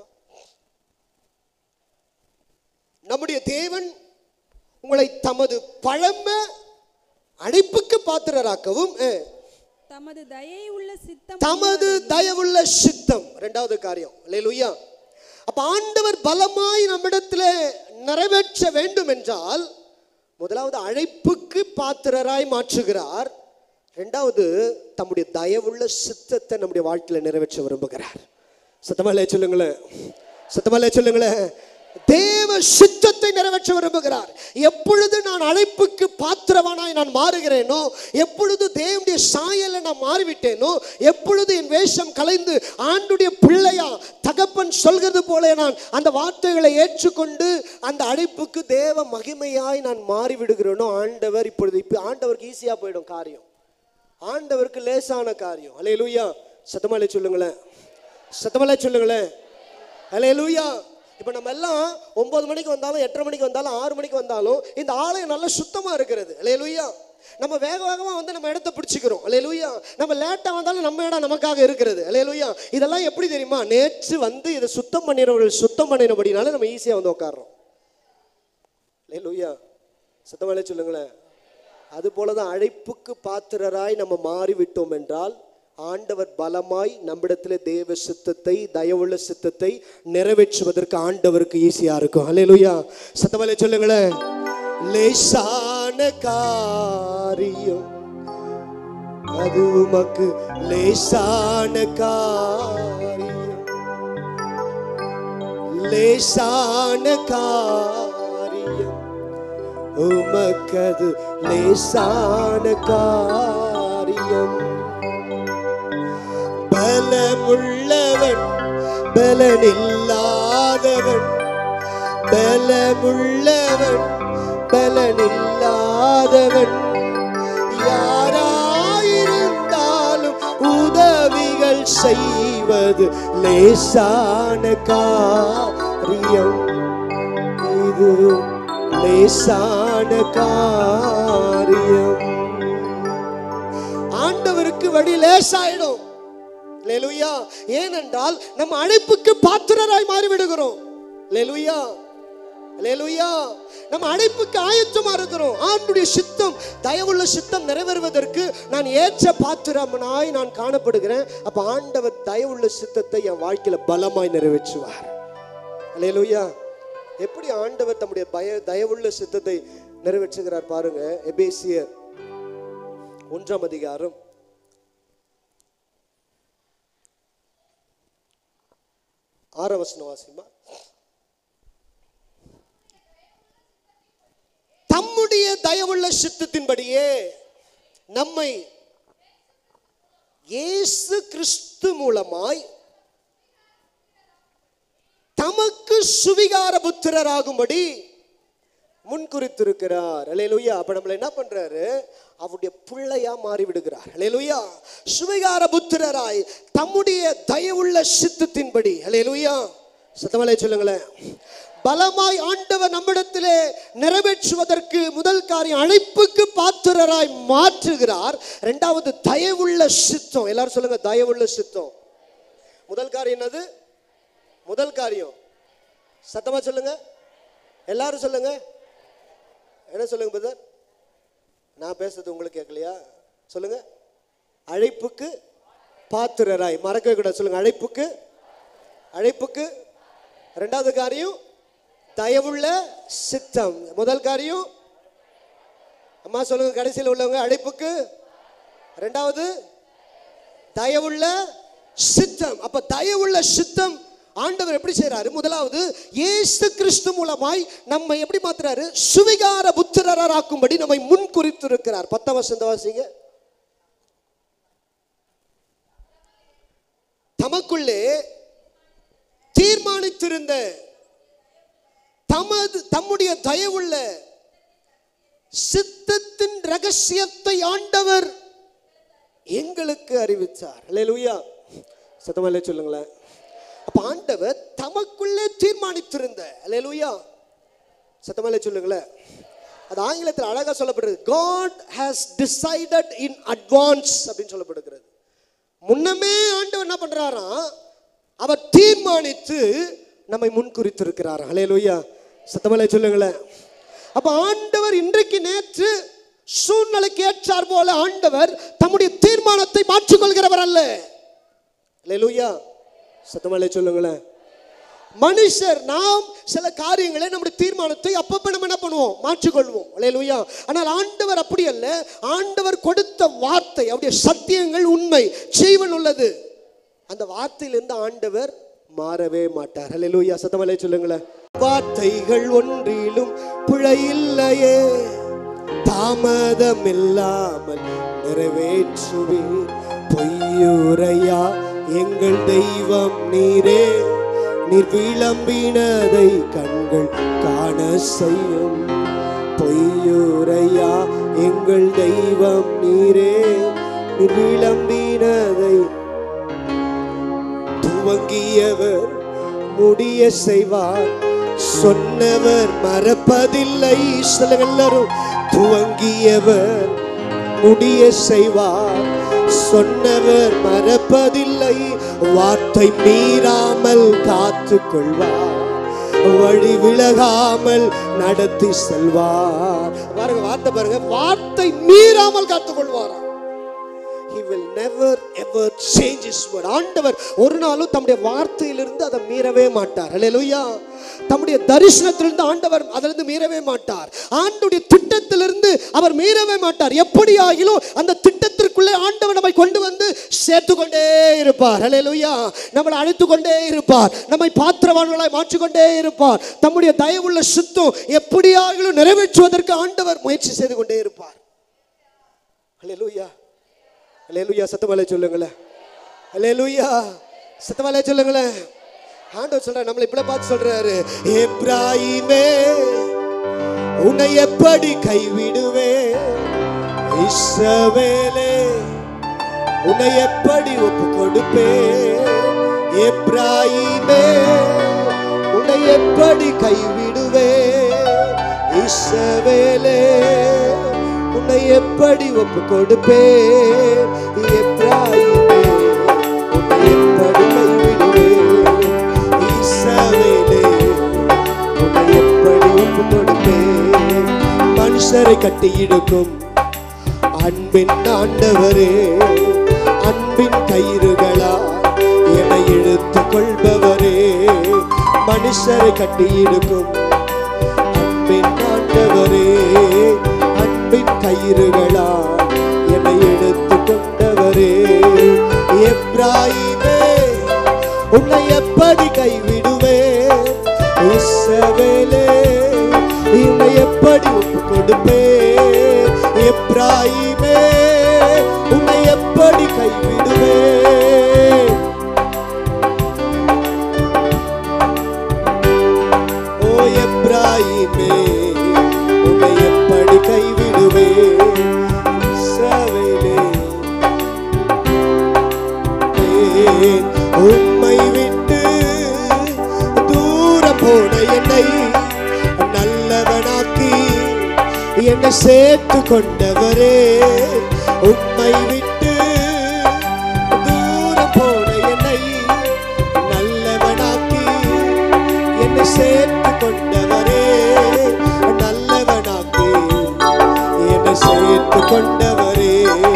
நம்முடைய தேவன் உங்களை தமது பழம அழைப்புக்கு பாத்திரராக்கவும் அஹ், தமது தயை உள்ள சித்தம் தமது தயவுள்ள சித்தம் ரெண்டாவது காரியம் லேலுயா அப்ப ஆண்டவர் பலமாய் நம்மிடத்துல நிறைவேற்ற வேண்டும் என்றால் முதலாவது அழைப்புக்கு பாத்திரராய் மாற்றுகிறார் ரெண்டாவது தம்முடைய தயவுள்ள சித்தத்தை நம்முடைய வாழ்க்கையில நிறைவேற்ற விரும்புகிறார் சத்தமாலே சொல்லுங்களேன் சத்தமாலே சொல்லுங்களேன் தேவ சித்தத்தை நிறைவேற்ற விரும்புகிறார் எப்பொழுது நான் அழைப்புக்கு பாத்திரவானாய் நான் மாறுகிறேனோ எப்பொழுது தேவனுடைய சாயலை நான் மாறிவிட்டேனோ எப்பொழுது என் வேஷம் கலைந்து ஆண்டுடைய பிள்ளையா தகப்பன் சொல்கிறது போல நான் அந்த வார்த்தைகளை ஏற்றுக்கொண்டு அந்த அழைப்புக்கு தேவ மகிமையாய் நான் மாறிவிடுகிறேனோ ஆண்டவர் இப்பொழுது இப்போ ஆண்டவருக்கு ஈஸியாக போயிடும் காரியம் ஆண்டவருக்கு லேசான காரியம் அலையலூயா சத்தமாலே சொல்லுங்களேன் சத்தமாலே சொல்லுங்களேன் அலையலூயா இப்போ நம்ம எல்லாம் ஒன்பது மணிக்கு வந்தாலும் எட்டரை மணிக்கு வந்தாலும் ஆறு மணிக்கு வந்தாலும் இந்த ஆலயம் நல்லா சுத்தமாக இருக்கிறது அலையலூயா நம்ம வேக வேகமாக வந்து நம்ம இடத்த பிடிச்சிக்கிறோம் அலையலூயா நம்ம லேட்டாக வந்தாலும் நம்ம இடம் நமக்காக இருக்கிறது அலையலூயா இதெல்லாம் எப்படி தெரியுமா நேற்று வந்து இதை சுத்தம் பண்ணினவர்கள் சுத்தம் பண்ணினபடினால நம்ம ஈஸியாக வந்து உட்காடுறோம் அலையலூயா சத்தமாலே சொல்லுங்களேன் அதுபோல தான் அழைப்புக்கு பாத்திரராய் நம்ம மாறிவிட்டோம் என்றால் ஆண்டவர் பலமாய் நம்மிடத்தில் தேவ சித்தத்தை தயவுள்ள சித்தத்தை நிறைவேற்றுவதற்கு ஆண்டவருக்கு ஈஸியா இருக்கும் அல்லேலூயா சத்தமாலே சொல்லுங்களேன் லேசான காரியம் அது உமக்கு லேசான காரியம் லேசான காரியம் உமக்கது லேசான காரியம் பலமுள்ளவன் பலனில்லாதவன் பலமுள்ளவன் பலனில்லாதவன் யாராயிருந்தாலும் உதவிகள் செய்வது லேசான காரியம் இது லேசான காரியம் ஆண்டவருக்கு வழி லேசாயிடும் லெலுயா ஏனென்றால் நம்ம அழைப்புக்கு பாத்திரராய் மாறி விடுகிறோம் லெலுயா லெலுயா நம்ம அழைப்புக்கு ஆயத்தமா இருக்கிறோம் ஆண்டுடைய சித்தம் தயவுள்ள சித்தம் நிறைவேறுவதற்கு நான் ஏற்ற பாத்திரமனாய் நான் காணப்படுகிறேன் அப்ப ஆண்டவர் தயவுள்ள சித்தத்தை என் வாழ்க்கையில பலமாய் நிறைவேற்றுவார் அல்லேலூயா எப்படி ஆண்டவர் தம்முடைய பய தயவுள்ள சித்தத்தை நிறைவேற்றுகிறார் பாருங்க எபேசியர் ஒன்றாம் அதிகாரம் ஆறாம் வசனம் வாசிமா தம்முடைய தயவுள்ள சித்தத்தின்படியே நம்மை இயேசு கிறிஸ்து மூலமாய் தமக்கு சுவிகார புத்திரராகும்படி முன்குறித்திருக்கிறார் அலையலுயா அப்ப நம்மள என்ன பண்றாரு அவருடைய பிள்ளையா மாறி விடுகிறார் அலையலுயா சுவிகார புத்திரராய் தம்முடைய தயவுள்ள சித்தத்தின்படி அலையலுயா சத்தமலை சொல்லுங்களேன் பலமாய் ஆண்டவர் நம்மிடத்திலே நிறைவேற்றுவதற்கு முதல் காரியம் அழைப்புக்கு பாத்திரராய் மாற்றுகிறார் இரண்டாவது தயவுள்ள சித்தம் எல்லாரும் சொல்லுங்க தயவுள்ள சித்தம் முதல் காரியம் என்னது முதல் காரியம் சத்தமா சொல்லுங்க எல்லாரும் சொல்லுங்க என்ன சொல்லுங்க பிரதர் நான் பேசுறது உங்களுக்கு கேட்கலையா சொல்லுங்க அழைப்புக்கு பாத்திரராய் மறக்கவே கூடாது சொல்லுங்க அழைப்புக்கு அழைப்புக்கு ரெண்டாவது காரியம் தயவுள்ள சித்தம் முதல் காரியம் அம்மா சொல்லுங்க கடைசியில் உள்ளவங்க அழைப்புக்கு ரெண்டாவது தயவுள்ள சித்தம் அப்ப தயவுள்ள சித்தம் ஆண்டவர் எப்படி செய்றாரு முதலாவது இயேசு கிறிஸ்து மூலமாய் நம்ம எப்படி மாத்துறாரு சுவிகார புத்திரராக்கும்படி நம்மை முன் குறித்திருக்கிறார் பத்தாம் வசந்த வாசிங்க தமக்குள்ளே தீர்மானித்திருந்த தமது தம்முடைய தயவுள்ள சித்தத்தின் ரகசியத்தை ஆண்டவர் எங்களுக்கு அறிவித்தார் அல்லேலூயா சத்தமல்ல சொல்லுங்களேன் அப்ப ஆண்டவர் தமக்குள்ளே தீர்மானித்திருந்த அல்லேலூயா சத்தமல்ல சொல்லுங்களேன் அது ஆங்கிலத்தில் அழகா சொல்லப்படுறது God has decided in advance அப்படின்னு சொல்லப்படுகிறது முன்னமே ஆண்டவர் என்ன பண்றாராம் அவர் தீர்மானித்து நம்மை முன்குறித்திருக்கிறார் ஹalleluya சத்தமலை சொல்லுங்களேன் அப்ப ஆண்டவர் இன்றைக்கு நேற்று சூழ்நிலைக்கு ஏற்றார் போல ஆண்டவர் தம்முடைய தீர்மானத்தை மாற்றிக்கொள்கிறவர் அல்ல ஹalleluya சத்தமலை சொல்லுங்களேன் மனுஷர் நாம் சில காரியங்களை நம்முடைய தீர்மானத்தை அப்பப்ப நம்ம என்ன பண்ணுவோம் மாற்றிக்கொள்வோம் அல்லேலூயா ஆனால் ஆண்டவர் அப்படி அல்ல ஆண்டவர் கொடுத்த வார்த்தை அவருடைய சத்தியங்கள் உண்மை ஜீவன் உள்ளது அந்த வார்த்தையிலிருந்து ஆண்டவர் மாறவே மாட்டார் அல்லேலூயா சத்தமலை சொல்லுங்களேன் வார்த்தைகள் ஒன்றிலும் பிழை இல்லையே தாமதம் இல்லாமல் நிறைவேற்றுவீர் பொய்யுரையா எங்கள் தெய்வம் நீரே நீர் விளம்பினதை கண்கள் காண செய்யும் பொய்யுரையா எங்கள் தெய்வம் நீரே நீர் விளம்பினதை துவங்கியவர் முடிய செய்வார் சொன்னவர் மறப்பதில்லை சொல்லுங்க எல்லாரும் துவங்கியவர் முடிய செய்வார் சொன்னவர் மறப்பதில்லை வார்த்தை மீறாமல் காத்து கொள்வார் வழி விலகாமல் நடத்தி செல்வார் பாருங்க வார்த்தை பாருங்க வார்த்தை மீறாமல் காத்துக் கொள்வாராம் he will never ever change his word ஆண்டவர் ஒரு நாளும் தம்முடைய வார்த்தையிலிருந்து அதை மீறவே மாட்டார் அல்லேலூயா தம்முடைய தரிசனத்திலிருந்து ஆண்டவர் அதிலிருந்து மீறவே மாட்டார் ஆண்டுடைய திட்டத்திலிருந்து அவர் மீறவே மாட்டார் எப்படி ஆகிலும் அந்த திட்டத்திற்குள்ளே ஆண்டவர் நம்மை கொண்டு வந்து சேர்த்து கொண்டே இருப்பார் அல்லேலூயா நம்மளை அழைத்து கொண்டே இருப்பார் நம்மை பாத்திரவான்களாய் மாற்றிக்கொண்டே இருப்பார் தம்முடைய தயவுள்ள சுத்தம் எப்படி ஆகிலும் நிறைவேற்றுவதற்கு ஆண்டவர் முயற்சி செய்து கொண்டே இருப்பார் அல்லேலூயா அல்லேலூயா சத்தமலை சொல்லுங்களேன் அல்லேலூயா சத்தமலை சொல்லுங்களேன் ஆண்டவர் சொல்றாரு நம்மளை இப்படி பார்த்து சொல்றாரு எப்ராயிமே உன்னை எப்படி கைவிடுவே இஸ்ரவேலே உன்னை எப்படி ஒப்பு கொடுப்பே எப்ராயிமே உன்னை எப்படி கைவிடுவே இஸ்ரவேலே உன்னை எப்படி ஒப்பு கொடுப்பே எப்ராயிமே உன்னை எப்படி கைவிடுவே இஸ்ரவேலே உன்னை எப்படி ஒப்பு கொடுப்பே மனுஷரை கட்டி இழுக்கும் அன்பின் ஆண்டவரே அன்பின் கயிறுகளா என்னை இழுத்து கொள்பவரே மனுஷரை கட்டி இழுக்கும் அன்பின் ஆண்டவரே அன்பின் கயிறுகளா என்னை எடுத்து கொண்டவரே எப்ராயிமே உன்னை எப்படி கைவிடுவே இஸ்ரவேலே உன்னை எப்படி ஒப்பு கொடுப்பே எப்ராயிமே உன்னை எப்படி கைவிடுவே ஓ எப்ராயிமே உன்னை எப்படி கைவிடுவே இஸ்ரவேலே ஏன் உம்மை விட்டு தூர போன என்னை நல்லவனாக்கி என்னை சேர்த்து கொண்டவரே உம்மை விட்டு தூர போன என்னை நல்லவனாக்கி என்னை சேர்த்து கொண்டவரே நல்லவனாக்கி என்னை சேர்த்து கொண்டவரே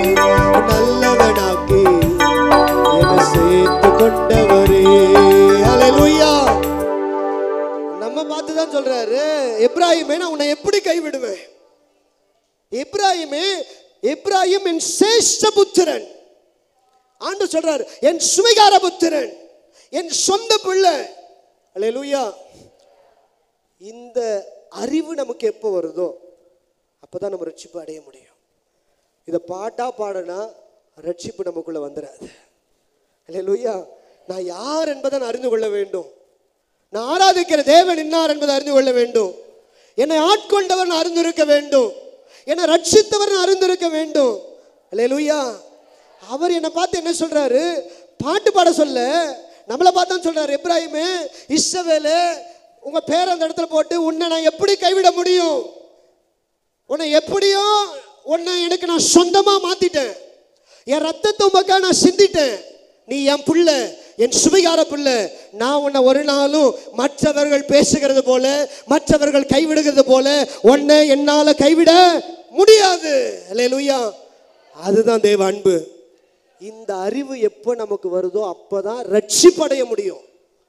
நல்லவனாக்கி என்னை சேர்த்து கொண்டவரே ஹalleluya நம்ம பார்த்து தான் சொல்றாரு எப்ராஹிமே நான் உன்னை எப்படி கைவிடுவேன் எப்ராஹிமே எப்ராஹிம் என் சேஷ்ட புத்திரன் ஆண்டு சொல்றாரு என் சுவிகார புத்திரன் என் சொந்த பிள்ளை அல்லேலூயா இந்த அறிவு நமக்கு எப்போ வருதோ அப்பதான் நம்ம ரட்சிப்பு அடைய முடியும் இதை பாட்டா பாடனா ரட்சிப்பு நமக்குள்ள வந்துடாது அல்லேலூயா நான் யார் என்பதை நான் அறிந்து கொள்ள வேண்டும் நான் ஆராதிக்கிற தேவன் இன்னார் என்பதை அறிந்து கொள்ள வேண்டும் என்னை ஆட்கொண்டவர் நான் அறிந்திருக்க வேண்டும் என்னை ரட்சித்தவர் நான் அறிந்திருக்க வேண்டும் அல்லேலூயா அவர் என்னை பார்த்து என்ன சொல்றாரு பாட்டு பாட சொல்ல நம்மளை பார்த்து தான் சொல்றாரு எப்ராஹிமே இஸ்ரவேலே உங்க பேரை அந்த இடத்துல போட்டு உன்னை நான் எப்படி கைவிட முடியும் உன்னை எப்படியோ உன்னை எனக்கு நான் சொந்தமா மாத்திட்டேன் என் ரத்தத்தை உமக்கா நான் சிந்திட்டேன் நீ என் புள்ள என் சுபிகார புள்ள நான் உன்னை ஒரு நாளும் மற்றவர்கள் பேசுகிறது போல மற்றவர்கள் கைவிடுகிறது போல உன்னை என்னால கைவிட முடியாது அல்லேலூயா அதுதான் தேவ அன்பு இந்த அறிவு எப்போ நமக்கு வருதோ அப்பதான் ரட்சிப்படைய முடியும்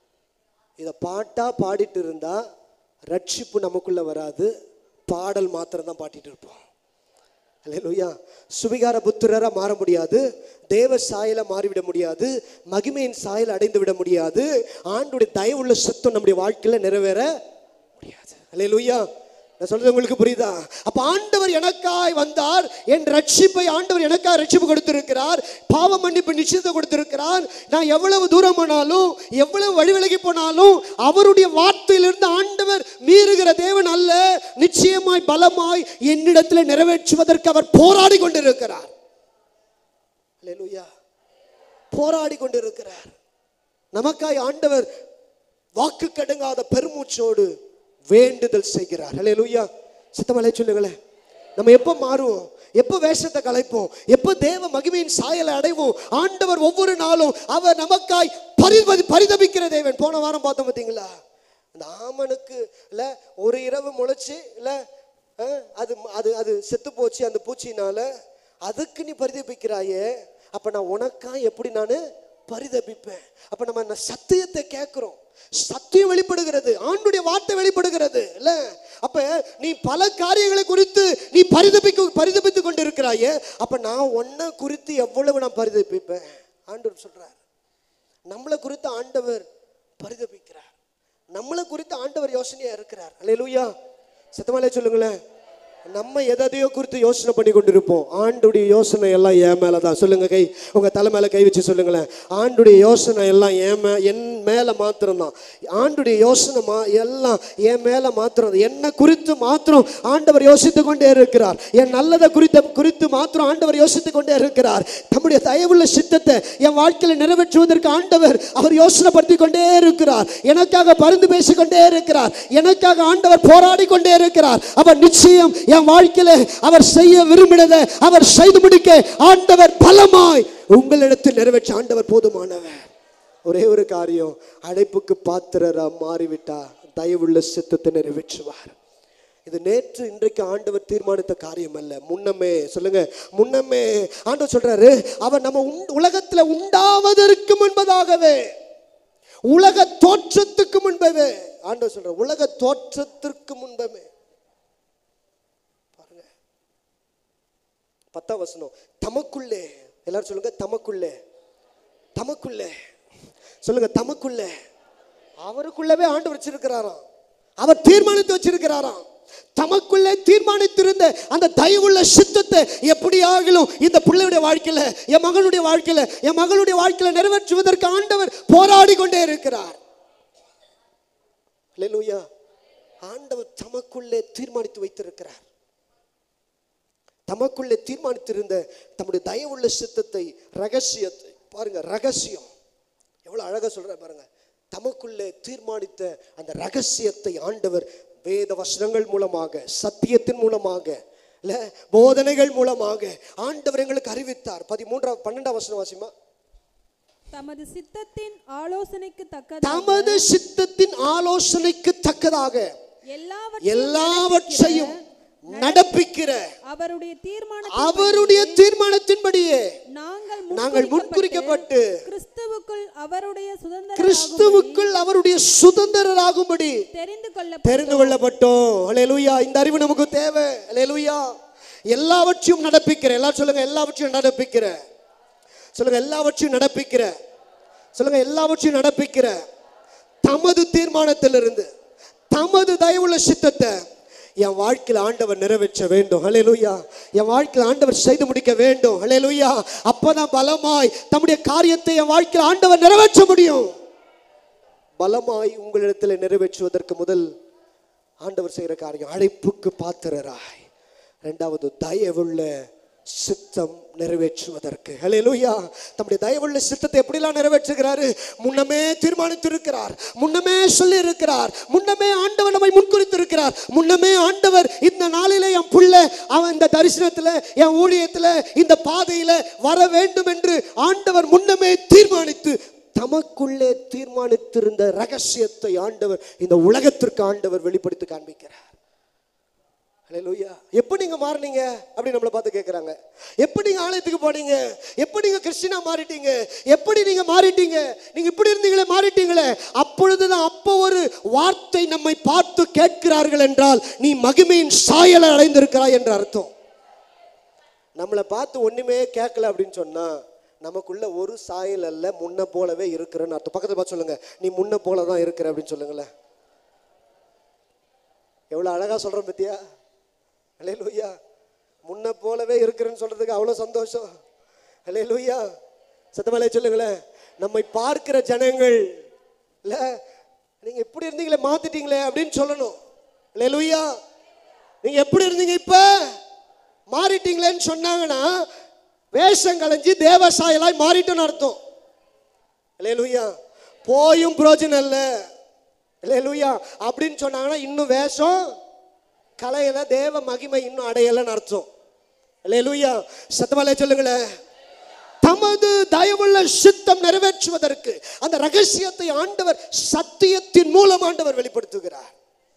இதை பாட்டா பாடிட்டு இருந்தா ரட்சிப்பு நமக்குள்ள வராது பாடல் மாத்திரம் தான் பாடிட்டு இருப்போம் அல்லேலூயா சுவிகார புத்திரரா மாற முடியாது தேவ சாயல மாறிவிட முடியாது மகிமையின் சாயல் அடைந்து விட முடியாது ஆண்டுடைய தயவுள்ள சுத்தம் நம்முடைய வாழ்க்கையில நிறைவேற முடியாது அல்லேலூயா நான் சொல்றது உங்களுக்கு புரியுதா அப்ப ஆண்டவர் எனக்காய் வந்தார் என் ரட்சிப்பை ஆண்டவர் எனக்காய் ரட்சிப்பு கொடுத்திருக்கிறார் பாவ மன்னிப்பு நிச்சயத்தை கொடுத்திருக்கிறார் நான் எவ்வளவு தூரம் போனாலும் எவ்வளவு வழி விலகி போனாலும் அவருடைய வார்த்தையிலிருந்து ஆண்டவர் மீறுகிற தேவன் அல்ல நிச்சயமாய் பலமாய் என்னிடத்தில் நிறைவேற்றுவதற்கு அவர் போராடி கொண்டிருக்கிறார் அல்லேலூயா போராடி கொண்டிருக்கிறார் நமக்காய் ஆண்டவர் வாக்கு கடுங்காத பெருமூச்சோடு வேண்டுதல் செய்கிறார் அல்லேலூயா சித்தமலை சொல்லுங்களேன் நம்ம எப்போ மாறுவோம் எப்போ வேஷத்தை கலைப்போம் எப்போ தேவ மகிமையின் சாயலை அடைவோம் ஆண்டவர் ஒவ்வொரு நாளும் அவர் நமக்காய் பரிதபி பரிதபிக்கிற தேவன் போன வாரம் பார்த்தோம் பார்த்தீங்களா அந்த ஆமனுக்கு இல்லை ஒரு இரவு முளைச்சு இல்லை அது அது அது செத்து போச்சு அந்த பூச்சினால அதுக்கு நீ பரிதபிக்கிறாயே அப்ப நான் உனக்கா எப்படி நான் பரிதபிப்பேன் அப்ப நம்ம அந்த சத்தியத்தை கேட்கிறோம் சத்தியம் வெளிப்படுகிறது ஆண்டுடைய வார்த்தை வெளிப்படுகிறது இல்ல அப்ப நீ பல காரியங்களை குறித்து நீ பரிதபிக்க பரிதபித்துக் கொண்டு இருக்கிறாயே அப்ப நான் உன்னை குறித்து எவ்வளவு நான் பரிதபிப்பேன் ஆண்டவர் சொல்றார் நம்மளை குறித்து ஆண்டவர் பரிதபிக்கிறார் நம்மளை குறித்து ஆண்டவர் யோசனையா இருக்கிறார் அல்லேலூயா சத்தமாலே சொல்லுங்களேன் நம்ம எதையோ குறித்து யோசனை பண்ணி கொண்டிருப்போம் ஆண்டுடைய யோசனை எல்லாம் என் மேல தான் சொல்லுங்க கை உங்க தலை மேல கை வச்சு சொல்லுங்களேன் ஆண்டுடைய யோசனை எல்லாம் என் மே என் மேல மாத்திரம்தான் ஆண்டுடைய யோசனை மா எல்லாம் என் மேல மாத்திரம் என்னை குறித்து மாத்திரம் ஆண்டவர் யோசித்து கொண்டே இருக்கிறார் என் நல்லதை குறித்த குறித்து மாத்திரம் ஆண்டவர் யோசித்து கொண்டே இருக்கிறார் தம்முடைய தயவுள்ள சித்தத்தை என் வாழ்க்கையில் நிறைவேற்றுவதற்கு ஆண்டவர் அவர் யோசனைப்படுத்தி கொண்டே இருக்கிறார் எனக்காக பரிந்து பேசிக்கொண்டே இருக்கிறார் எனக்காக ஆண்டவர் போராடி கொண்டே இருக்கிறார் அவர் நிச்சயம் என் வாழ்க்கையில அவர் செய்ய விரும்பினதை அவர் செய்து முடிக்க ஆண்டவர் பலமாய் உங்களிடத்தில் நிறைவேற்ற ஆண்டவர் போதுமானவர் ஒரே ஒரு காரியம் அழைப்புக்கு பாத்திரரா மாறிவிட்டா தயவுள்ள சித்தத்தை நிறைவேற்றுவார் இது நேற்று இன்றைக்கு ஆண்டவர் தீர்மானித்த காரியம் அல்ல முன்னமே சொல்லுங்க முன்னமே ஆண்டவர் சொல்றாரு அவர் நம்ம உண்- உலகத்துல உண்டாவதற்கு முன்பதாகவே உலக தோற்றத்துக்கு முன்பவே ஆண்டவர் சொல்ற உலக தோற்றத்திற்கு முன்பமே பாருங்க பத்தாம் வசனம் தமக்குள்ளே எல்லாரும் சொல்லுங்க தமக்குள்ளே தமக்குள்ளே சொல்லுங்க தமக்குள்ளே அவருக்குள்ளவே ஆண்டு வச்சிருக்கிறாராம் அவர் தீர்மானித்து வச்சிருக்கிறாராம் தமக்குள்ளே தீர்மானித்திருந்த அந்த தயவுள்ள சித்தத்தை எப்படியாகிலும் இந்த பிள்ளையுடைய வாழ்க்கையில என் மகனுடைய வாழ்க்கையில என் மகளுடைய வாழ்க்கையில நிறைவேற்றுவதற்கு ஆண்டவர் போராடி கொண்டே இருக்கிறார் அல்லேலூயா ஆண்டவர் தமக்குள்ளே தீர்மானித்து வைத்திருக்கிறார் தமக்குள்ளே தீர்மானித்திருந்த தம்முடைய தயவுள்ள சித்தத்தை ரகசியத்தை பாருங்க ரகசியம் எவ்வளவு அழகா சொல்ற பாருங்க தமக்குள்ளே தீர்மானித்த அந்த ரகசியத்தை ஆண்டவர் வேத வசனங்கள் மூலமாக சத்தியத்தின் மூலமாக இல்ல போதனைகள் மூலமாக ஆண்டவர் எங்களுக்கு அறிவித்தார் பதிமூன்றாம் பன்னெண்டாம் வசனம் வாசிமா தமது சித்தத்தின் ஆலோசனைக்கு தக்க தமது சித்தத்தின் ஆலோசனைக்கு தக்கதாக எல்லாவற்றையும் எல்லாவற்றையும் நடப்பிக்கிற அவருடைய தீர்மான அவருடைய தீர்மானத்தின்படியே நாங்கள் நாங்கள் முன்குறிக்கப்பட்டு கிறிஸ்துவுக்குள் அவருடைய சுதந்திர கிறிஸ்துவுக்குள் அவருடைய சுதந்திரராகும்படி தெரிந்து கொள்ள தெரிந்து கொள்ளப்பட்டோம் அல்லேலூயா இந்த அறிவு நமக்கு தேவை அல்லேலூயா எல்லாவற்றையும் நடப்பிக்கிற எல்லாரும் சொல்லுங்க எல்லாவற்றையும் நடப்பிக்கிற சொல்லுங்க எல்லாவற்றையும் நடப்பிக்கிற சொல்லுங்க எல்லாவற்றையும் நடப்பிக்கிற தமது தீர்மானத்திலிருந்து தமது தயவுள்ள சித்தத்தை என் வாழ்க்கையில் ஆண்டவர் நிறைவேற்ற வேண்டும் ஹalleluya என் வாழ்க்கையில் ஆண்டவர் செய்து முடிக்க வேண்டும் ஹalleluya அப்பதான் பலமாய் தம்முடைய காரியத்தை என் வாழ்க்கையில் ஆண்டவர் நிறைவேற்ற முடியும் பலமாய் உங்களிடத்தில் நிறைவேற்றுவதற்கு முதல் ஆண்டவர் செய்கிற காரியம் அழைப்புக்கு பாத்திரராய் ரெண்டாவது தயவுள்ள சித்தம் நிறைவேற்றுவதற்கு ஹalleluya தம்முடைய தயவுள்ள சித்தத்தை எப்படிலாம் நிறைவேற்றுகிறாரு முன்னமே தீர்மானித்திருக்கிறார் முன்னமே சொல்லி இருக்கிறார் முன்னமே ஆண்டவர் நம்மை முன்குறித்திருக்கிறார் முன்னமே ஆண்டவர் இந்த நாளிலே என் புள்ள அவன் இந்த தரிசனத்துல என் ஊழியத்துல இந்த பாதையில வர வேண்டும் என்று ஆண்டவர் முன்னமே தீர்மானித்து தமக்குள்ளே தீர்மானித்திருந்த ரகசியத்தை ஆண்டவர் இந்த உலகத்திற்கு ஆண்டவர் வெளிப்படுத்தி காண்பிக்கிறார் ஹalleluya எப்போ நீங்க மாறுனீங்க அப்படி நம்மளை பார்த்து கேட்குறாங்க எப்படி நீங்க ஆலயத்துக்கு போனீங்க எப்படி நீங்க கிறிஸ்டினா மாறிட்டீங்க எப்படி நீங்க மாறிட்டீங்க நீங்க இப்படி இருந்தீங்களே மாறிட்டீங்களே அப்பொழுதுதான் அப்போ ஒரு வார்த்தை நம்மை பார்த்து கேட்கிறார்கள் என்றால் நீ மகிமையின் சாயலை அடைந்திருக்கிறாய் என்ற அர்த்தம் நம்மளை பார்த்து ஒண்ணுமே கேட்கல அப்படின்னு சொன்னா நமக்குள்ள ஒரு சாயல் அல்ல முன்ன போலவே இருக்கிறன்னு அர்த்தம் பக்கத்துல பார்த்து சொல்லுங்க நீ முன்ன போல தான் இருக்கிற அப்படின்னு சொல்லுங்களேன் எவ்வளவு அழகா சொல்றேன் பத்தியா அலே லூயா முன்ன போலவே இருக்கிறேன்னு சொல்றதுக்கு அவ்வளோ சந்தோஷம் அலே லூயா சத்தமாலே சொல்லுங்களேன் நம்மை பார்க்கிற ஜனங்கள் இல்ல நீங்க எப்படி இருந்தீங்களே மாத்திட்டீங்களே அப்படின்னு சொல்லணும் அலே லூயா நீங்க எப்படி இருந்தீங்க இப்ப மாறிட்டீங்களேன்னு சொன்னாங்கன்னா வேஷம் களைஞ்சி தேவசாயலாய் மாறிட்டோன்னு அர்த்தம் அல்லேலூயா போயும் புரோஜனம் இல்லை அல்லேலூயா அப்படின்னு சொன்னாங்கன்னா இன்னும் வேஷம் கலையில தேவ மகிமை இன்னும் அடையலைன்னு அர்த்தம் அல்லேலூயா சத்தமாலே சொல்லுங்களேன் தமது தயவுள்ள சித்தம் நிறைவேற்றுவதற்கு அந்த ரகசியத்தை ஆண்டவர் சத்தியத்தின் மூலம் ஆண்டவர் வெளிப்படுத்துகிறார்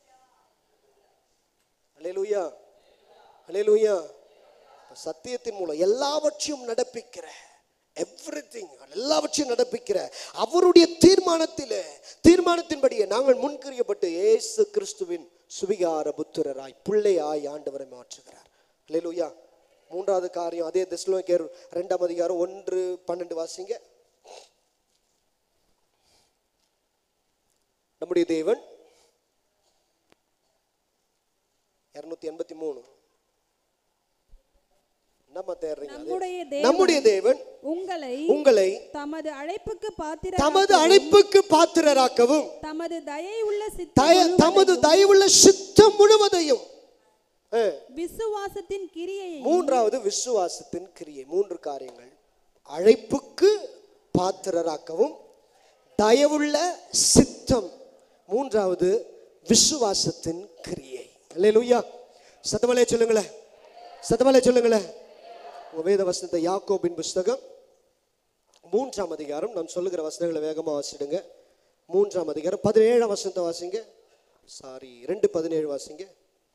அல்லேலூயா அல்லேலூயா சத்தியத்தின் மூலம் எல்லாவற்றையும் நடப்பிக்கிற எவ்ரிதிங் எல்லாவற்றையும் நடப்பிக்கிற அவருடைய தீர்மானத்திலே தீர்மானத்தின்படியே நாங்கள் முன்கறியப்பட்டு இயேசு கிறிஸ்துவின் சுவிகார புத்திரராய் பிள்ளையாய் ஆண்டவரை மாற்றுகிறார் அல்லேலூயா மூன்றாவது காரியம் அதே தெஸ்லோனிக்கேயர் ரெண்டாம் அதிகாரம் ஒன்று பன்னெண்டு வாசிங்க நம்முடைய தேவன் இருநூத்தி எண்பத்தி மூணு நம்ம தேடுறீங்க அதே- நம்முடைய தேவன் நம்முடைய தேவன் உங்களை உங்களை தமது அழைப்புக்கு பாத்திர தமது அழைப்புக்கு பாத்திரராக்கவும் தமது தயை உள்ள தய- சித்த தமது தயவுள்ள சித்தம் முழுவதையும் ஆ, விசுவாசத்தின் கிரியையை மூன்றாவது விசுவாசத்தின் கிரியை மூன்று காரியங்கள் அழைப்புக்கு பாத்திரராக்கவும் தயவுள்ள சித்தம் மூன்றாவது விசுவாசத்தின் கிரியை அல்லேலூயா சத்தமலே சொல்லுங்களேன் சத்தமலே சொல்லுங்களேன் உங்க வேத வசனத்தை யாக்கோபின் புஸ்தகம் மூன்றாம் அதிகாரம் நான் சொல்லுகிற வசனங்களை வேகமா வாசிடுங்க மூன்றாம் அதிகாரம் பதினேழாம் வசனத்தை வாசிங்க சாரி ரெண்டு பதினேழு வாசிங்க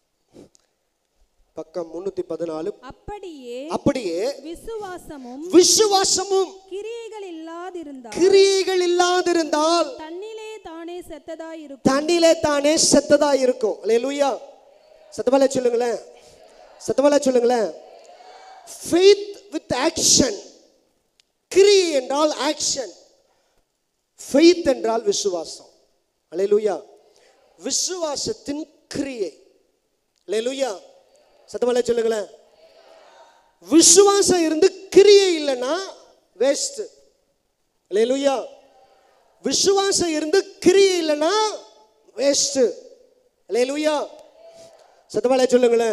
பக்கம் முன்னூத்தி பதினாலு அப்படியே அப்படியே விசுவாசமும் விசுவாசமும் கிரியைகள் இல்லாதிருந்தால் கிரியைகள் இல்லாதிருந்தால் தன்னிலே தானே செத்ததாய் இருக்கும் தண்ணிலே தானே செத்ததா இருக்கும் அல்லேலூயா சத்தமலை சொல்லுங்களேன் சத்தமலை சொல்லுங்களேன் ஃபெய்த் வித் ஆக்ஷன் கிரியை என்றால் ஆக்ஷன் ஃபெய்த் என்றால் விசுவாசம் அல்லேலூயா விசுவாசத்தின் கிரியை அல்லேலூயா சத்தமலை சொல்லுங்களேன் விசுவாசம் இருந்து கிரியை இல்லைன்னா வேஸ்ட் அல்லேலூயா விசுவாசம் இருந்து கிரியை இல்லைன்னா வேஸ்ட் அல்லேலூயா சத்தமலை சொல்லுங்களேன்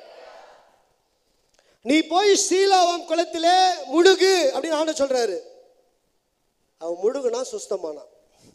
நீ போய் சீலாவம் குளத்திலே முழுகு அப்படின்னு ஆண்டு சொல்றாரு அவன் முழுகுனா சுஸ்தமானான்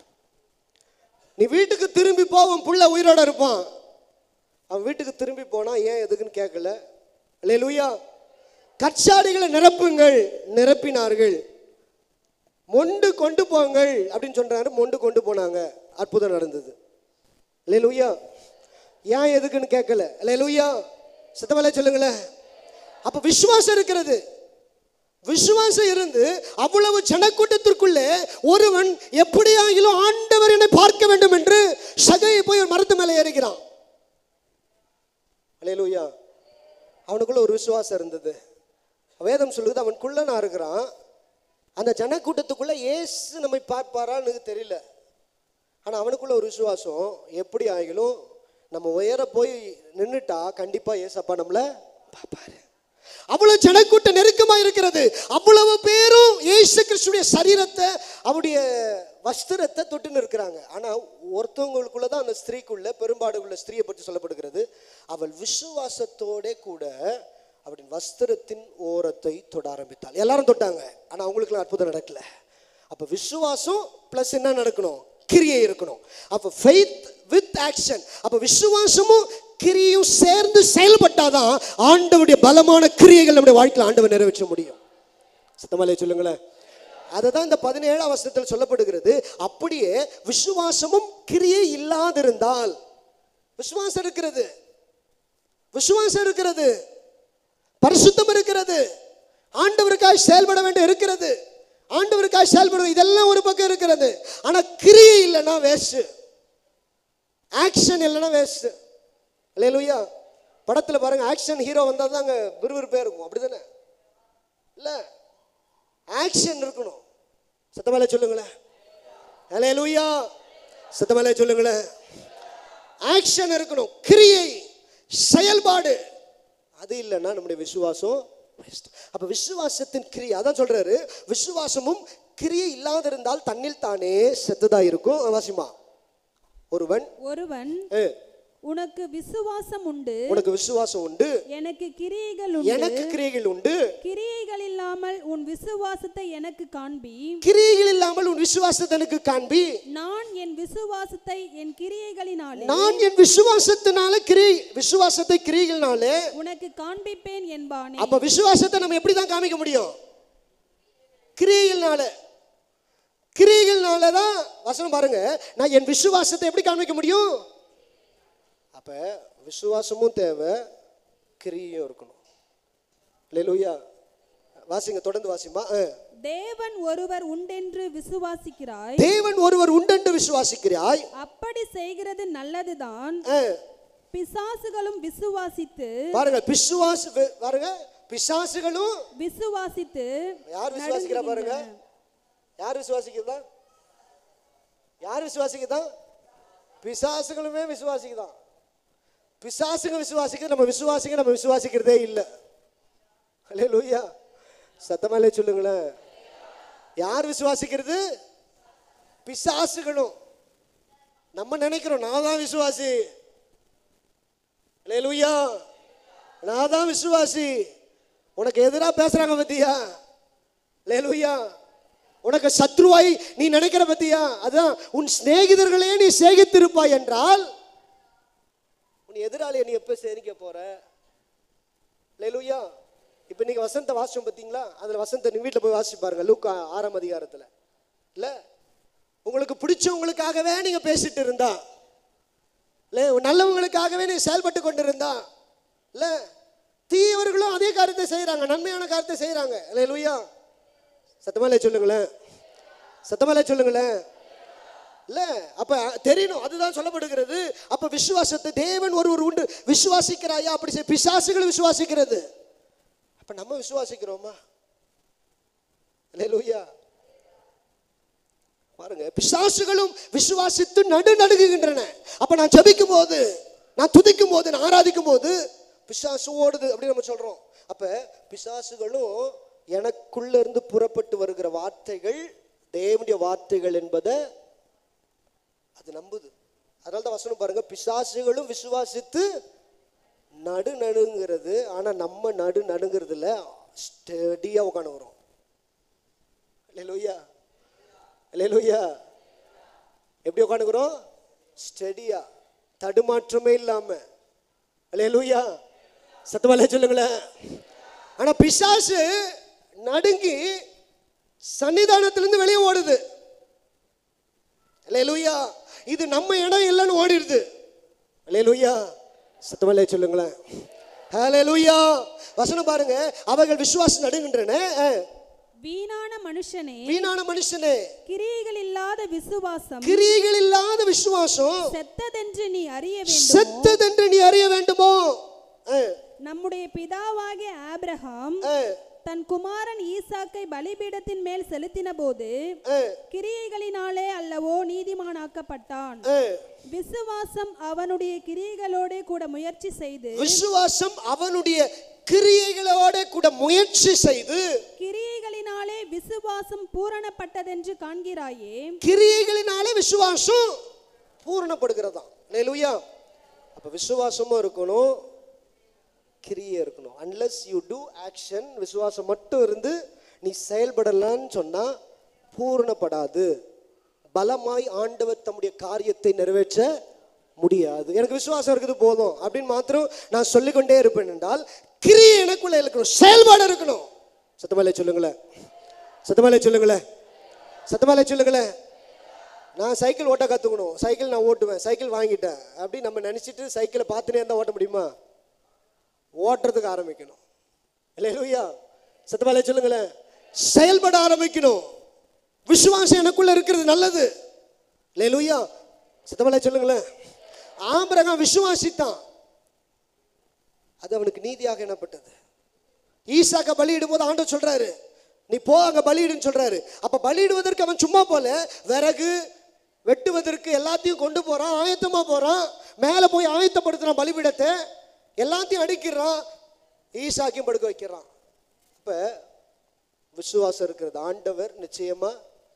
நீ வீட்டுக்கு திரும்பி போ உன் புள்ள உயிரோட இருப்பான் அவன் வீட்டுக்கு திரும்பி போனா ஏன் எதுக்குன்னு கேட்கல அல்லேலூயா கச்சாடிகளை நிரப்புங்கள் நிரப்பினார்கள் மொண்டு கொண்டு போங்கள் அப்படின்னு சொல்றாரு மொண்டு கொண்டு போனாங்க அற்புதம் நடந்தது அல்லேலூயா ஏன் எதுக்குன்னு கேட்கல அல்லேலூயா சத்தமலை சொல்லுங்களேன் அப்ப விசுவாசம் இருக்கிறது விசுவாசம் இருந்து அவ்வளவு ஜனக்கூட்டத்திற்குள்ளே ஒருவன் எப்படியாகிலும் ஆண்டவர் என்னை பார்க்க வேண்டும் என்று சகையை போய் ஒரு மரத்து மேலே ஏறுகிறான் அல்லேலூயா அவனுக்குள்ள ஒரு விசுவாசம் இருந்தது வேதம் சொல்லுது அவன் குள்ளனா இருக்கிறான் அந்த ஜனக்கூட்டத்துக்குள்ள ஏசு நம்மை பார்ப்பாரான்னு தெரியல ஆனா அவனுக்குள்ள ஒரு விசுவாசம் எப்படி ஆகிலும் நம்ம உயர போய் நின்னுட்டா கண்டிப்பா ஏசப்பா நம்மள பார்ப்பாரு அவ்வளவு ஜனக்கூட்ட நெருக்கமா இருக்கிறது அவ்வளவு பேரும் இயேசு கிறிஸ்துடைய சரீரத்தை அவருடைய வஸ்திரத்தை தொட்டுன்னு இருக்கிறாங்க ஆனா ஒருத்தவங்களுக்குள்ள தான் அந்த ஸ்திரீக்குள்ள பெரும்பாடு உள்ள ஸ்திரீயை பற்றி சொல்லப்படுகிறது அவள் விசுவாசத்தோட கூட அவரின் வஸ்திரத்தின் ஓரத்தை தொட ஆரம்பித்தாள் எல்லாரும் தொட்டாங்க ஆனா அவங்களுக்குலாம் அற்புதம் நடக்கல அப்ப விசுவாசம் பிளஸ் என்ன நடக்கணும் கிரியை இருக்கணும் அப்ப ஃபெய்த் வித் ஆக்ஷன் அப்ப விசுவாசமும் கிரியையும் சேர்ந்து செயல்பட்டாதான் ஆண்டவருடைய பலமான கிரியைகள் நம்முடைய வாழ்க்கையில் ஆண்டவர் நிறைவேற்ற முடியும் சத்தமாலே சொல்லுங்களேன் அதை தான் இந்த பதினேழாம் வசனத்தில் சொல்லப்படுகிறது அப்படியே விசுவாசமும் கிரியை இல்லாதிருந்தால் விசுவாசம் இருக்கிறது விசுவாசம் இருக்கிறது பரிசுத்தம் இருக்கிறது ஆண்டவருக்காய் செயல்பட வேண்டிய இருக்கிறது ஆண்டவருக்காய் செயல்பட இதெல்லாம் ஒரு பக்கம் இருக்கிறது ஆனா கிரியை இல்லைன்னா வேஸ்ட் ஆக்ஷன் இல்லைன்னா வேஸ்ட் இல்லையா படத்துல பாருங்க ஆக்ஷன் ஹீரோ வந்தா தான் அங்க விறுவிறுப்பே இருக்கும் அப்படிதானே இல்ல ஆக்ஷன் இருக்கணும் சத்தமலை சொல்லுங்களேன் ஹalleluya சத்தமலை சொல்லுங்களேன் ஆக்ஷன் இருக்கணும் கிரியை செயல்பாடு அது இல்லைன்னா நம்முடைய விசுவாசம் waste. அப்ப விசுவாசத்தின் கிரியை அதான் சொல்றாரு விசுவாசமும் கிரியை இல்லாதிருந்தால் தன்னில் தானே செத்துதா இருக்கும் வாசிமா ஒருவன் ஒருவன் ஏ, உனக்கு விசுவாசம் உண்டு உனக்கு விசுவாசம் உண்டு எனக்கு கிரியைகள் உண்டு எனக்கு கிரியைகள் உண்டு கிரியைகள் இல்லாமல் உன் விசுவாசத்தை எனக்கு காண்பி கிரியைகள் இல்லாமல் உன் விசுவாசத்தை எனக்கு காண்பி நான் என் விசுவாசத்தை என் கிரியைகளினாலே நான் என் விசுவாசத்தினால கிரி விசுவாசத்தை கிரியைகள்னாலே உனக்கு காண்பிப்பேன் என்பானே அப்ப விசுவாசத்தை நம்ம எப்படி தான் காமிக்க முடியும் கிரியைகள்னால கிரியைகள்னால தான் வசனம் பாருங்க நான் என் விசுவாசத்தை எப்படி காமிக்க முடியும் அப்ப விசுவாசமும் தேவை கிரியையும் இருக்கணும் இல்லையா வாசிங்க தொடர்ந்து வாசிமா ஆ. தேவன் ஒருவர் உண்டென்று விசுவாசிக்கிறாய் தேவன் ஒருவர் உண்டென்று விசுவாசிக்கிறாய் அப்படி செய்கிறது நல்லதுதான் ஆ. பிசாசுகளும் விசுவாசித்து பாருங்க பிசுவாசு வி- பாருங்க பிசாசுகளும் விசுவாசித்து யார் விசுவாசிக்கிறா பாருங்க யார் விசுவாசிக்கிறதா யார் விசுவாசிக்கிறதா பிசாசுகளுமே விசுவாசிக்குதான் பிசாசுங்க விசுவாசிக்கிறது நம்ம விசுவாசிக்க நம்ம விசுவாசிக்கிறதே இல்லை அல்லே லூயா சத்தமாலே சொல்லுங்களேன் யார் விசுவாசிக்கிறது பிசாசுகளும் நம்ம நினைக்கிறோம் நான் தான் விசுவாசி அல்லே லூயா நான் தான் விசுவாசி உனக்கு எதிராக பேசுறாங்க பத்தியா லேலுயா உனக்கு சத்ருவாய் நீ நினைக்கிற பத்தியா அதான் உன் சிநேகிதர்களே நீ சேகித்திருப்பாய் என்றால் உன் எதிராளியை நீ எப்போ சேமிக்க போற லேலுயா இப்போ இன்னைக்கு வசந்த வாசிச்சோம் பார்த்தீங்களா அதில் வசந்த நீ வீட்டில் போய் வாசிச்சு பாருங்க லூக்கா ஆறாம் அதிகாரத்தில் இல்லை உங்களுக்கு பிடிச்சவங்களுக்காகவே நீங்க பேசிட்டு இருந்தா இல்லை நல்லவங்களுக்காகவே நீ செயல்பட்டு கொண்டு இருந்தா இல்லை தீயவர்களும் அதே காரியத்தை செய்கிறாங்க நன்மையான காரியத்தை செய்கிறாங்க இல்லை லூயா சத்தமாலே சொல்லுங்களேன் சத்தமாலே சொல்லுங்களேன் இல்ல அப்ப தெரியணும் அதுதான் சொல்லப்படுகிறது அப்ப விசுவாசத்தை தேவன் ஒருவர் உண்டு விசுவாசிக்கிறாயா அப்படி செய் பிசாசுகள் விசுவாசிக்கிறது அப்ப நம்ம விசுவாசிக்கிறோமா லூயா பாருங்க பிசாசுகளும் விசுவாசித்து நடு நடுங்குகின்றன அப்ப நான் ஜெபிக்கும் போது நான் துதிக்கும் போது நான் ஆராதிக்கும் போது பிசாசு ஓடுது அப்படின்னு நம்ம சொல்றோம் அப்ப பிசாசுகளும் எனக்குள்ள இருந்து புறப்பட்டு வருகிற வார்த்தைகள் தேவனுடைய வார்த்தைகள் என்பதை அது நம்புது அதனால தான் வசனம் பாருங்க பிசாசுகளும் விசுவாசித்து நடு நடுங்கிறது ஆனா நம்ம நடு நடுங்கிறதுல ஸ்டடியா உட்காந்து வரும் லூயா லூயா எப்படி உட்காந்துக்கிறோம் ஸ்டடியா தடுமாற்றமே இல்லாம லூயா சத்தமாலே சொல்லுங்களேன் ஆனா பிசாசு நடுங்கி சன்னிதானத்திலிருந்து வெளியே ஓடுது லூயா இது நம்ம இடம் இல்லைன்னு ஓடிடுது லூயா சத்தமாலே சொல்லுங்களேன் ஹalleluya வசனம் பாருங்க அவர்கள் விசுவாசம் நடுகின்றன அஹ், வீணான மனுஷனே வீணான மனுஷனே கிரியைகள் இல்லாத விசுவாசம் கிரியைகள் இல்லாத விசுவாசம் செத்ததென்று நீ அறிய வேண்டும் செத்ததென்று நீ அறிய வேண்டுமோ அஹ், நம்முடைய பிதாவாகிய ஆபிரகாம் அஹ், தன் குமாரன் ஈசாக்கை பலிபீடத்தின் மேல் செலுத்தின போது அஹ், கிரியைகளினாலே அல்லவோ நீதிமானாக்கப்பட்டான் அஹ். விசுவாசம் அவனுடைய கிரியைகளோடே கூட முயற்சி செய்து விசுவாசம் அவனுடைய கிரியைகளோட கூட முயற்சி செய்து கிரியைகளினாலே விசுவாசம் பூரணப்பட்டதென்று காண்கிறாயே கிரியைகளினாலே விசுவாசம் பூரணப்படுகிறதா லூயா அப்ப விசுவாசமும் இருக்கணும் கிரியை இருக்கணும் அன்லெஸ் யூ டூ ஆக்ஷன் விசுவாசம் மட்டும் இருந்து நீ செயல்படலான்னு சொன்னா பூரணப்படாது பலமாய் ஆண்டவர் தம்முடைய காரியத்தை நிறைவேற்ற முடியாது எனக்கு விசுவாசம் இருக்குது போதும் அப்படின்னு மாத்திரம் நான் சொல்லிக்கொண்டே இருப்பேன் என்றால் கிரியை எனக்குள்ள இருக்கணும் செயல்பாடு இருக்கணும் சத்தமாலே சொல்லுங்களேன் சத்தமாலே சொல்லுங்களேன் சத்தமாலே சொல்லுங்களேன் நான் சைக்கிள் ஓட்ட கற்றுக்கணும் சைக்கிள் நான் ஓட்டுவேன் சைக்கிள் வாங்கிட்டேன் அப்படி நம்ம நினச்சிட்டு சைக்கிளை பார்த்துனே இருந்தால் ஓட்ட முடியுமா ஓட்டுறதுக்கு ஆரம்பிக்கணும் இல்லை லூயா சத்தமாலே சொல்லுங்களேன் செயல்பட ஆரம்பிக்கணும் விசுவாசம் எனக்குள்ள இருக்கிறது நல்லது இல்லை லூயா சத்தமாலே சொல்லுங்களேன் ஆபிரகாம் விசுவாசித்தான் அது அவனுக்கு நீதியாக எண்ணப்பட்டது ஈசாக்க பலியிடும் போது ஆண்டவர் சொல்றாரு நீ போ அங்க பலியிடுன்னு சொல்றாரு அப்ப பலியிடுவதற்கு அவன் சும்மா போல விறகு வெட்டுவதற்கு எல்லாத்தையும் கொண்டு போறான் ஆயத்தமா போறான் மேலே போய் ஆயத்தப்படுத்துறான் பலிபீடத்தை எல்லாத்தையும் அடிக்கிறான் ஈசாக்கையும் படுக்க வைக்கிறான் இப்ப விசுவாசம் இருக்கிறது ஆண்டவர் நிச்சயமா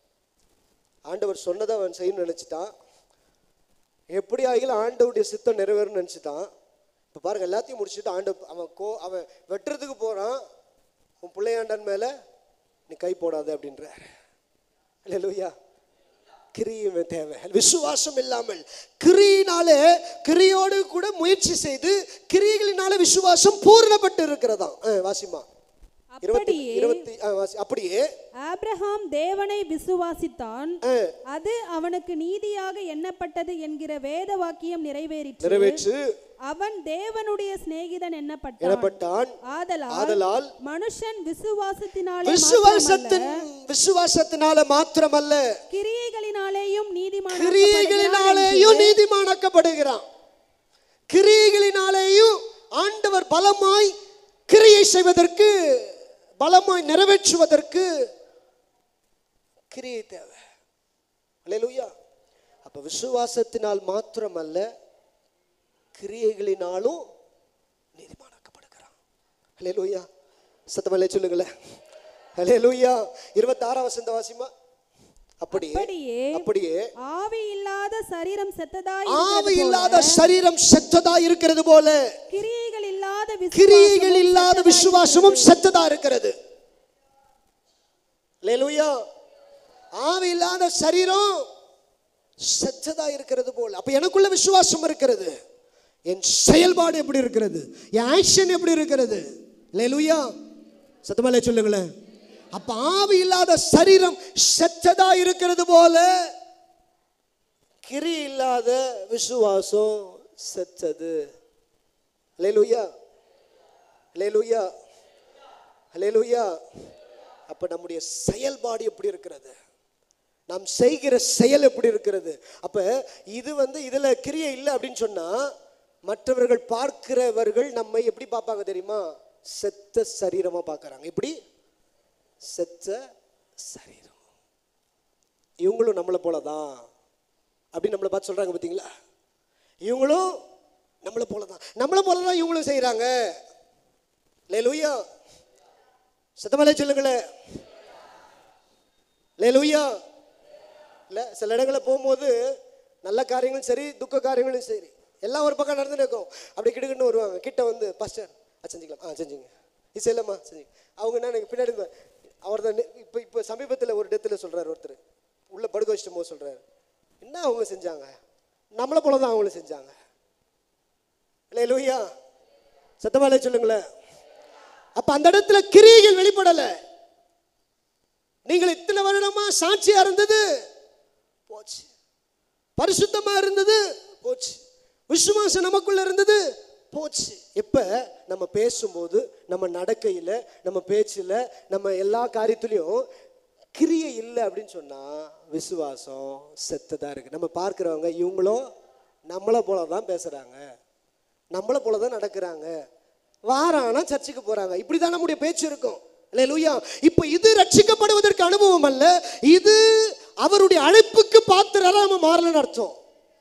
ஆண்டவர் சொன்னதை அவன் செய்யணும்னு நினைச்சிட்டான் எப்படி ஆகிலும் ஆண்டவருடைய சித்தம் நிறைவேறும்னு நினச்சிட்டான் இப்போ பாருங்க எல்லாத்தையும் முடிச்சுட்டு ஆண்டு அவன் கோ அவன் வெட்டுறதுக்கு போகிறான் உன் பிள்ளையாண்டன் மேலே நீ கை போடாத அப்படின்றார் இல்லை லூயா கிரியுமே தேவை விசுவாசம் இல்லாமல் கிரியினாலே கிரியோடு கூட முயற்சி செய்து கிரியைகளினால விசுவாசம் பூரணப்பட்டு இருக்கிறதாம் ஆ, வாசிமா இருபத்தி அப்படியே இருபத்தி ஆ, வாசி- அப்படியே ஆபிரகாம் தேவனை விசுவாசித்தான் ஆ, அது அவனுக்கு நீதியாக எண்ணப்பட்டது என்கிற வேத வாக்கியம் நிறைவேறிற்று நிறைவேற்று அவன் தேவனுடைய சிநேகிதன் எண்ணப்பட்டான் எனப்பட்டான் ஆதலால் ஆதலால் மனுஷன் விசுவாசத்தினாலே விசுவாசத்தின் மாத்திரமல்ல, விசுவாசத்தினால மாத்திரமல்ல கிரியைகளினாலேயும் நீதிமான் கிரியைகளினாலேயும் நீதிமானாக்கப்படுகிறான் கிரியைகளினாலேயும் ஆண்டவர் பலமாய் கிரியை செய்வதற்கு பலமாய் நிறைவேற்றுவதற்கு கிரியை தேவை அல்லேலூயா அப்ப விசுவாசத்தினால் மாத்திரமல்ல கிரியைகளினாலும் நீதிமானாக்கப்படுகிறான் அல்லேலூயா சத்தமல்லே சொல்லுங்களேன் அல்லேலூயா இருபத்தாறாம் வசந்த வாசிமா அப்படியே அப்படியே அப்படியே ஆவி இல்லாத சரீரம் செத்ததாய் ஆவி இருக்கிறது இல்லாத போல, சரீரம் செத்ததா இருக்கிறது போல கிரியைகள் இல்லாத கிரியைகள் விசுவாசமும் இல்லாத செத்ததாய் விசுவாசமும் செத்ததா இருக்கிறது அல்லேலூயா ஆவி இல்லாத சரீரம் செத்ததா இருக்கிறது போல அப்ப எனக்குள்ள விசுவாசம் இருக்கிறது என் செயல்பாடு எப்படி இருக்கிறது என் ஆக்ஷன் எப்படி இருக்கிறது அல்லேலூயா சத்தமல்ல சொல்லுங்களேன் அப்ப ஆவி இல்லாத சரீரம் செத்ததா இருக்கிறது போல கிரி இல்லாத விசுவாசம் செத்தது அல்லேலூயா அல்லேலூயா அல்லேலூயா அப்ப நம்முடைய செயல்பாடு எப்படி இருக்கிறது நாம் செய்கிற செயல் எப்படி இருக்கிறது அப்ப இது வந்து இதுல கிரியை இல்லை அப்படின்னு சொன்னா மற்றவர்கள் பார்க்கிறவர்கள் நம்மை எப்படி பார்ப்பாங்க தெரியுமா செத்த சரீரமா பார்க்கறாங்க எப்படி செத்த சரீரம் இவங்களும் நம்மளை போல தான் அப்படின்னு நம்மளை பார்த்து சொல்றாங்க பார்த்தீங்களா இவங்களும் நம்மளை போல தான் நம்மளை போல தான் இவங்களும் செய்கிறாங்க லே லூயா சத்தமலே சொல்லுங்களேன் லே லூயா இல்லை சில இடங்களில் போகும்போது நல்ல காரியங்களும் சரி துக்க காரியங்களும் சரி எல்லாம் ஒரு பக்கம் நடந்துட்டு இருக்கும் அப்படி கிடுக்குன்னு வருவாங்க கிட்ட வந்து பாஸ்டர் ஆ செஞ்சுக்கலாம் ஆ செஞ்சுங்க இது செய்யலாமா செஞ்சுங்க அவங்க என்ன எனக்கு பின்னாடி அவர் தான் இப்போ இப்போ சமீபத்தில் ஒரு டெத்தில் சொல்கிறார் ஒருத்தர் உள்ள படுக்க வச்சிட்டு போது சொல்கிறாரு என்ன அவங்க செஞ்சாங்க நம்மளை போல தான் அவங்களும் செஞ்சாங்க இல்லை லூயா சத்தமாலே சொல்லுங்களேன் அப்ப அந்த இடத்துல கிரியைகள் வெளிப்படலை நீங்கள் இத்தனை வருடமா சாட்சியா இருந்தது போச்சு பரிசுத்தமா இருந்தது போச்சு விசுவாசம் நமக்குள்ள இருந்தது போச்சு எப்ப நம்ம பேசும்போது நம்ம நடக்கையில நம்ம பேச்சுல நம்ம எல்லா காரியத்திலையும் கிரியை இல்லை அப்படின்னு சொன்னா விசுவாசம் செத்ததா இருக்கு நம்ம பார்க்கிறவங்க இவங்களும் நம்மளை போல தான் பேசுறாங்க நம்மளை போல தான் நடக்கிறாங்க வாரானா சர்ச்சுக்கு போறாங்க இப்படி தான் நம்முடைய பேச்சு இருக்கும் லூயா இப்போ இது ரட்சிக்கப்படுவதற்கு அனுபவம் அல்ல இது அவருடைய அழைப்புக்கு பாத்திரரா நம்ம மாறலன்னு அர்த்தம்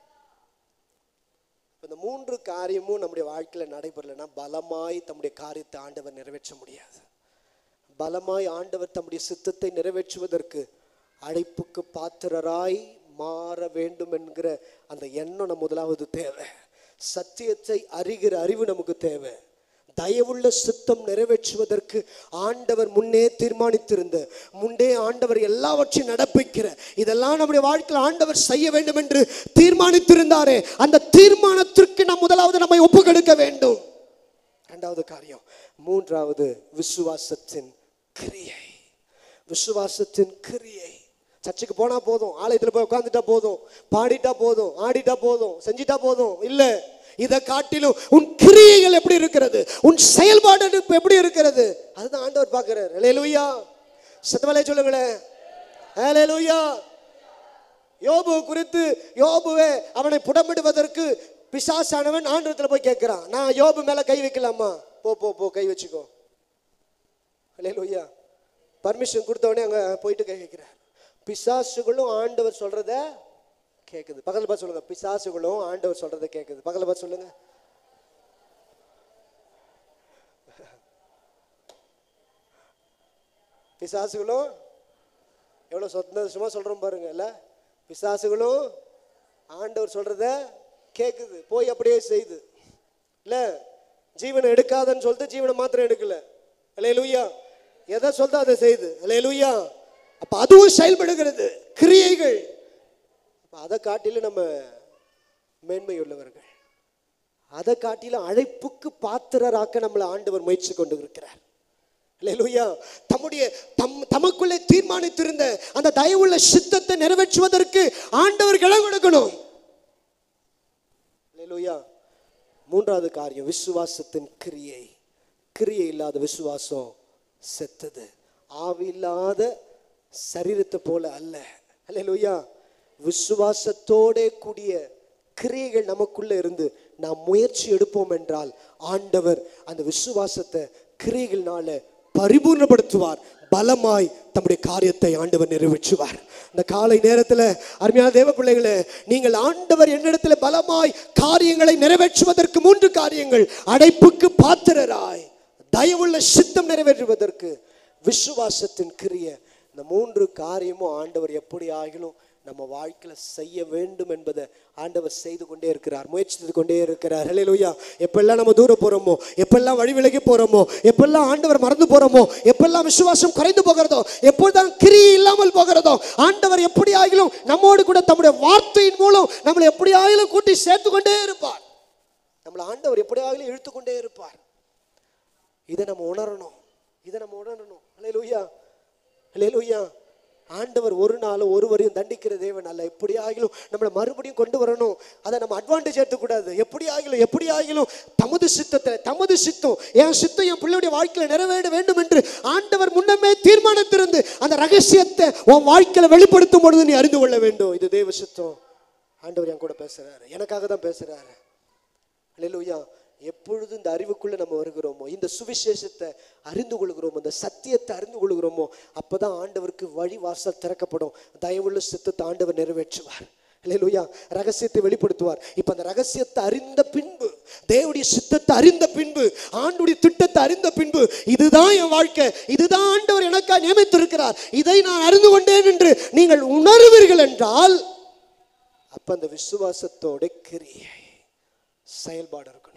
இந்த மூன்று காரியமும் நம்முடைய வாழ்க்கையில் நடைபெறலைன்னா பலமாய் தம்முடைய காரியத்தை ஆண்டவர் நிறைவேற்ற முடியாது பலமாய் ஆண்டவர் தம்முடைய சித்தத்தை நிறைவேற்றுவதற்கு அழைப்புக்கு பாத்திரராய் மாற வேண்டும் என்கிற அந்த எண்ணம் நம்ம முதலாவது தேவை சத்தியத்தை அறிகிற அறிவு நமக்கு தேவை தயவுள்ள சித்தம் நிறைவேற்றுவதற்கு ஆண்டவர் முன்னே தீர்மானித்திருந்த முன்னே ஆண்டவர் எல்லாவற்றையும் நடப்பிக்கிற இதெல்லாம் நம்முடைய வாழ்க்கையில் ஆண்டவர் செய்ய வேண்டும் என்று தீர்மானித்திருந்தாரே அந்த தீர்மானத்திற்கு நாம் முதலாவது நம்மை ஒப்புக்கொடுக்க வேண்டும் இரண்டாவது காரியம் மூன்றாவது விசுவாசத்தின் கிரியை விசுவாசத்தின் கிரியை சர்ச்சுக்கு போனா போதும் ஆலயத்தில் போய் உட்காந்துட்டா போதும் பாடிட்டா போதும் ஆடிட்டா போதும் செஞ்சிட்டா போதும் இல்ல இதை காட்டிலும் உன் கிரியைகள் எப்படி இருக்கிறது உன் செயல்பாடு இப்ப எப்படி இருக்கிறது அதுதான் ஆண்டவர் பார்க்கிறார் அலேலுயா சத்தமலை சொல்லுங்களேன் அலேலுயா யோபு குறித்து யோபுவே அவனை புடமிடுவதற்கு பிசாசானவன் ஆண்டவத்தில் போய் கேட்கிறான் நான் யோபு மேல கை வைக்கலாமா போ போ போ கை வச்சுக்கோ அலேலுயா பர்மிஷன் கொடுத்தவொடனே அங்க போயிட்டு கை வைக்கிறார் பிசாசுகளும் ஆண்டவர் சொல்றத கேட்குது பக்கத்தில் பார்த்து சொல்லுங்க பிசாசுகளும் ஆண்டவர் சொல்றத கேட்குது பக்கத்தில் பார்த்து சொல்லுங்க பிசாசுகளும் எவ்வளோ சந்தோஷமா சொல்றோம் பாருங்க இல்ல பிசாசுகளும் ஆண்டவர் சொல்றத கேட்குது போய் அப்படியே செய்யுது இல்ல ஜீவனை எடுக்காதன்னு சொல்லிட்டு ஜீவனை மாத்திரம் எடுக்கல இல்லையா லூயா எதை சொல்றா அதை செய்யுது இல்லையா லூயா அப்ப அதுவும் செயல்படுகிறது கிரியைகள் அப்ப அதை காட்டிலும் நம்ம மேன்மை உள்ளவர்கள் அதை காட்டிலும் அழைப்புக்கு பாத்திரராக்க நம்மளை ஆண்டவர் முயற்சி கொண்டு இருக்கிறார் அல்லேலூயா தம்முடைய தம் தமக்குள்ளே தீர்மானித்திருந்த அந்த தயவுள்ள சித்தத்தை நிறைவேற்றுவதற்கு ஆண்டவர் இடம் கொடுக்கணும் அல்லேலூயா மூன்றாவது காரியம் விசுவாசத்தின் கிரியை கிரியை இல்லாத விசுவாசம் செத்தது ஆவி இல்லாத சரீரத்தை போல அல்ல அல்லேலூயா விசுவாசத்தோட கூடிய கிரியைகள் நமக்குள்ள இருந்து நாம் முயற்சி எடுப்போம் என்றால் ஆண்டவர் அந்த விசுவாசத்தை கிரியைகள்னால பரிபூர்ணப்படுத்துவார் பலமாய் தம்முடைய காரியத்தை ஆண்டவர் நிறைவேற்றுவார் இந்த காலை நேரத்தில் அருமையான தேவ பிள்ளைகளே நீங்கள் ஆண்டவர் என்னிடத்தில் பலமாய் காரியங்களை நிறைவேற்றுவதற்கு மூன்று காரியங்கள் அடைப்புக்கு பாத்திரராய் தயவுள்ள சித்தம் நிறைவேற்றுவதற்கு விசுவாசத்தின் கிரிய இந்த மூன்று காரியமும் ஆண்டவர் எப்படி ஆகிலும் நம்ம வாழ்க்கையில செய்ய வேண்டும் என்பதை ஆண்டவர் செய்து கொண்டே இருக்கிறார் முயற்சித்து கொண்டே இருக்கிறார் ஹalleluya எப்பெல்லாம் நம்ம தூர போறோமோ எப்பெல்லாம் வழி விலகி போறோமோ எப்பெல்லாம் ஆண்டவர் மறந்து போறோமோ எப்பெல்லாம் விசுவாசம் குறைந்து போகிறதோ எப்பொழுதுதான் கிரியை இல்லாமல் போகிறதோ ஆண்டவர் எப்படி ஆகிலும் நம்மோடு கூட தம்முடைய வார்த்தையின் மூலம் நம்மளை எப்படி ஆகிலும் கூட்டி சேர்த்து கொண்டே இருப்பார் நம்மளை ஆண்டவர் எப்படி ஆகிலும் இழுத்து கொண்டே இருப்பார் இதை நம்ம உணரணும் இதை நம்ம உணரணும் ஹalleluya ஹalleluya ஆண்டவர் ஒரு நாளும் ஒருவரையும் தண்டிக்கிற தேவன் அல்ல எப்படி ஆகிலும் நம்மளை மறுபடியும் கொண்டு வரணும் அதை நம்ம அட்வான்டேஜ் எடுத்துக்கூடாது எப்படி ஆகிலும் எப்படி ஆகிலும் தமது சித்தத்தில் தமது சித்தம் என் சித்தம் என் பிள்ளையுடைய வாழ்க்கையில் நிறைவேற வேண்டும் என்று ஆண்டவர் முன்னமே தீர்மானித்திருந்து அந்த ரகசியத்தை உன் வாழ்க்கையில வெளிப்படுத்தும் பொழுது நீ அறிந்து கொள்ள வேண்டும் இது தேவ சித்தம் ஆண்டவர் என் கூட பேசுறாரு எனக்காக தான் பேசுறாரு அல்லேலூயா எப்பொழுது இந்த அறிவுக்குள்ள நம்ம வருகிறோமோ இந்த சுவிசேஷத்தை அறிந்து கொள்கிறோமோ இந்த சத்தியத்தை அறிந்து கொள்கிறோமோ அப்பதான் ஆண்டவருக்கு வழி வாசல் திறக்கப்படும் தயவுள்ள சித்தத்தை ஆண்டவர் நிறைவேற்றுவார் அல்லேலூயா ரகசியத்தை வெளிப்படுத்துவார் இப்ப அந்த ரகசியத்தை அறிந்த பின்பு தேவனுடைய சித்தத்தை அறிந்த பின்பு ஆண்டுடைய திட்டத்தை அறிந்த பின்பு இதுதான் என் வாழ்க்கை இதுதான் ஆண்டவர் எனக்காக நியமித்திருக்கிறார் இதை நான் அறிந்து கொண்டேன் என்று நீங்கள் உணர்வீர்கள் என்றால் அப்ப அந்த விசுவாசத்தோட கிரியை செயல்பாடு இருக்கணும்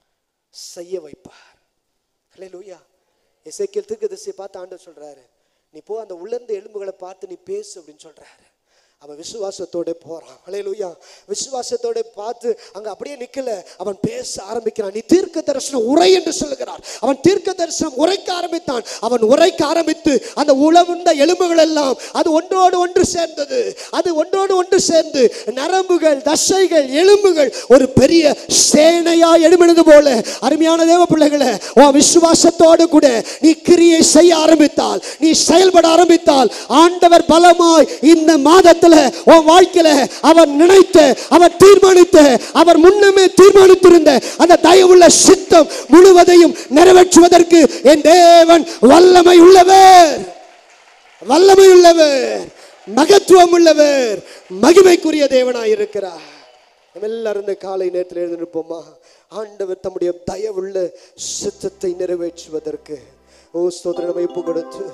செய்ய வைப்பார் ஹalleluya எசேக்கியேல் தீர்க்கதரிசியை பார்த்து ஆண்டவர் சொல்றாரு நீ போ அந்த உலர்ந்த எலும்புகளை பார்த்து நீ பேசு அப்படின்னு சொல்றாரு அவன் விசுவாசத்தோட போறான் ஹalleluya விசுவாசத்தோட பார்த்து அங்க அப்படியே நிக்கல அவன் பேச ஆரம்பிக்கிறான் நீ தீர்க்க தரிசனம் உரை என்று சொல்லுகிறார் அவன் தீர்க்க தரிசனம் உரைக்க ஆரம்பித்தான் அவன் உரைக்க ஆரம்பித்து அந்த உழவுண்ட எலும்புகள் எல்லாம் அது ஒன்றோடு ஒன்று சேர்ந்தது அது ஒன்றோடு ஒன்று சேர்ந்து நரம்புகள் தசைகள் எலும்புகள் ஒரு பெரிய சேனையா எழுமினது போல அருமையான தேவ பிள்ளைகளே உன் விசுவாசத்தோடு கூட நீ கிரியை செய்ய ஆரம்பித்தால் நீ செயல்பட ஆரம்பித்தால் ஆண்டவர் பலமாய் இந்த மாதத்துல உன் வாழ்க்கையில அவர் நினைத்த அவர் தீர்மானித்த அவர் முன்னமே தீர்மானித்திருந்த அந்த தயவுள்ள சித்தம் முழுவதையும் நிறைவேற்றுவதற்கு என் தேவன் வல்லமை உள்ளவர் வல்லமை உள்ளவர் மகத்துவம் உள்ளவர் மகிமைக்குரிய தேவனாய் இருக்கிறார் நம்ம எல்லாரும் இந்த காலை நேரத்தில் எழுந்திருப்போமா ஆண்டவர் தம்முடைய தயவுள்ள சித்தத்தை நிறைவேற்றுவதற்கு ஓ ஸ்தோத்திர நம்ம ஒப்பு கொடுத்து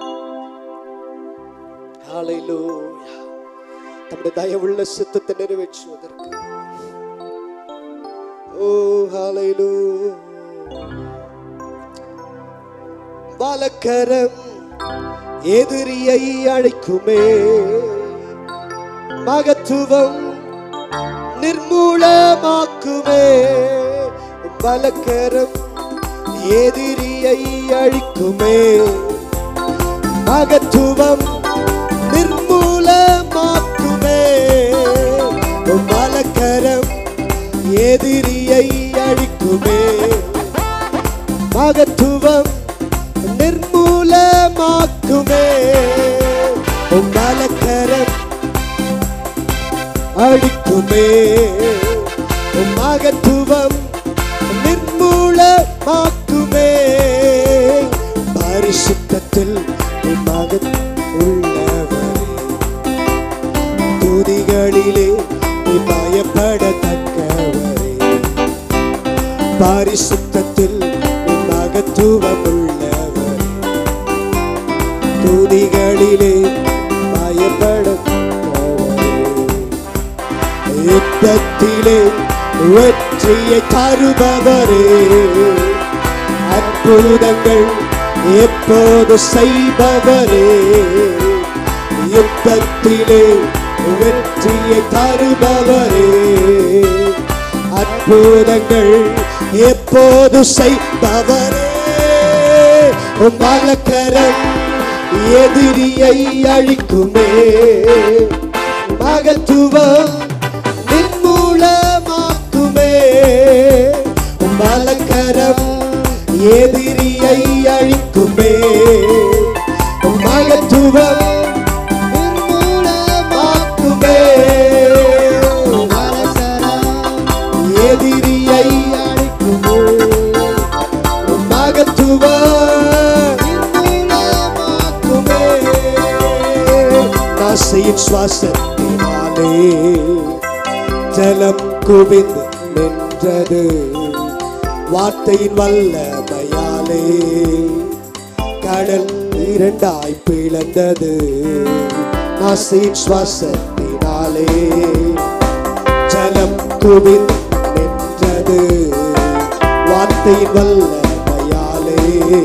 ஹalleluya தம்முடைய தயவுள்ள சித்தத்தை நிறைவேற்றுவதற்கு ஓ ஹalleluya பாலக்கரம் எதிரியை அழைக்குமே மகத்துவம் நிர்மூலமாக்குமே பலக்கரம் எதிரியை அழிக்குமே மகத்துவம் நிர்மூலமாக்குமே பலக்கரம் எதிரியை அழிக்குமே மகத்துவம் நிர்மூலமாக்குமே மலக்கரம் அழிக்குமே மகத்துவம் நிர்மூலமாக்குமே பரிசுத்தத்தில் மகத் உள்ளவரே துதிகளிலே நீ பயப்படத்தக்கவரே பரிசுத்தத்தில் நீ மகத்துவம் உள்ளவரே துதிகளிலே பயப்படத்தக்கவரே யுத்தத்திலே வெற்றியை தருபவரே அற்புதங்கள் எப்போது செய்பவரே யுத்தத்திலே வெற்றியை தருபவரே அற்புதங்கள் எப்போது செய்பவரே உம் பலக்கரம் எதிரியை அழிக்குமே மகத்துவம் நின்மூலமாக்குமே உம் பலக்கரம் எதிரியை அழிக்குமே உம் மகத்துவம் நின்மூலமாக்குமே உம் பலக்கரம் எதிரியை அழிக்குமே உம் மகத்துவம் நின்மூலமாக்குமே நாசையின் சுவாசத்தினாலே ஜலம் குவிந்து நின்றது வார்த்தையின் வல்லமையாலே கடல் இரண்டாய் பிளந்தது நாசையின் சுவாசத்தினாலே ஜலம் குவிந்து நின்றது வார்த்தையின் வல்லமையாலே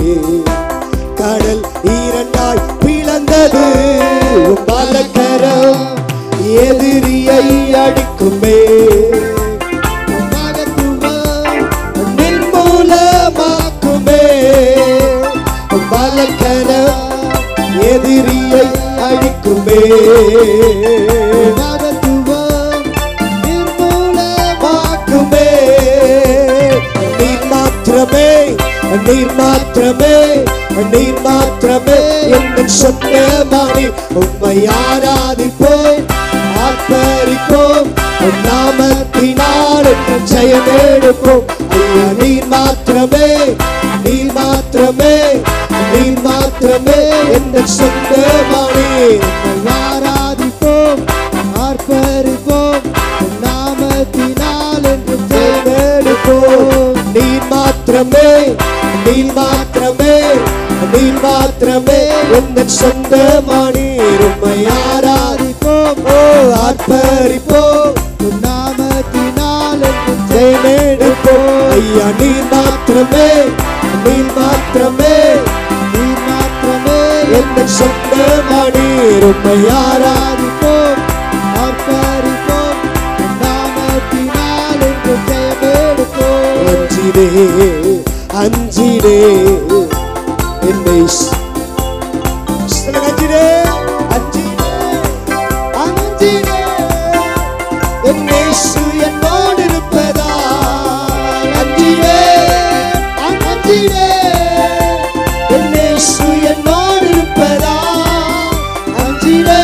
கடல் இரண்டாய் பிளந்தது உம் பலக்கரம் எதிரியை அடிக்குமே உம் மகத்துவம் நிர்மூலமாக்குமே உம் பலக்கரம் எதிரியை அழிக்குமே உம் மகத்துவம் நிர்மூலமாக்குமே நீர் மாத்திரமே நீர் மாத்திரமே நீர் மாத்திரமே எங்கள் சொந்தமானி உம்மை ஆராதிப்போம் ஆர்ப்பரிப்போம் உம் நாமத்தினால் எங்கள் ஜெயம் எடுப்போம் ஐயா நீர் மாத்திரமே நீர் மாத்திரமே நீர் மாத்திரமே எங்கள் சொந்தமானி உம்மை ஆராதிப்போம் ஆர்ப்பரிப்போம் உம் நாமத்தினால் என்று ஜெயம் எடுப்போம் நீர் மாத்திரமே நீர் மாத்திரமே நீர் மாத்திரமே எங்கள் சொந்தமானீர் உம்மை ஆராதிப்போம் ஓ ஆர்ப்பரிப்போம் உம் நாமத்தினால் என்று ஜெயம் எடுப்போம் ஐயா நீர் மாத்திரமே நீர் மாத்திரமே நீர் மாத்திரமே எங்கள் சொந்தமானீர் உம்மை ஆராதிப்போம் ஆர்ப்பரிப்போம் உம் நாமத்தினால் என்று ஜெயம் எடுப்போம் அஞ்சிடே அஞ்சிடே என்னை ஸ்- சொல்லுங்க, அஞ்சிடே அஞ்சிடே அஞ்சிடே என் இயேசு என்னோடு இருப்பதா அஞ்சிடே அஞ்சிடே என் இயேசு என்னோடு இருப்பதா அஞ்சிடே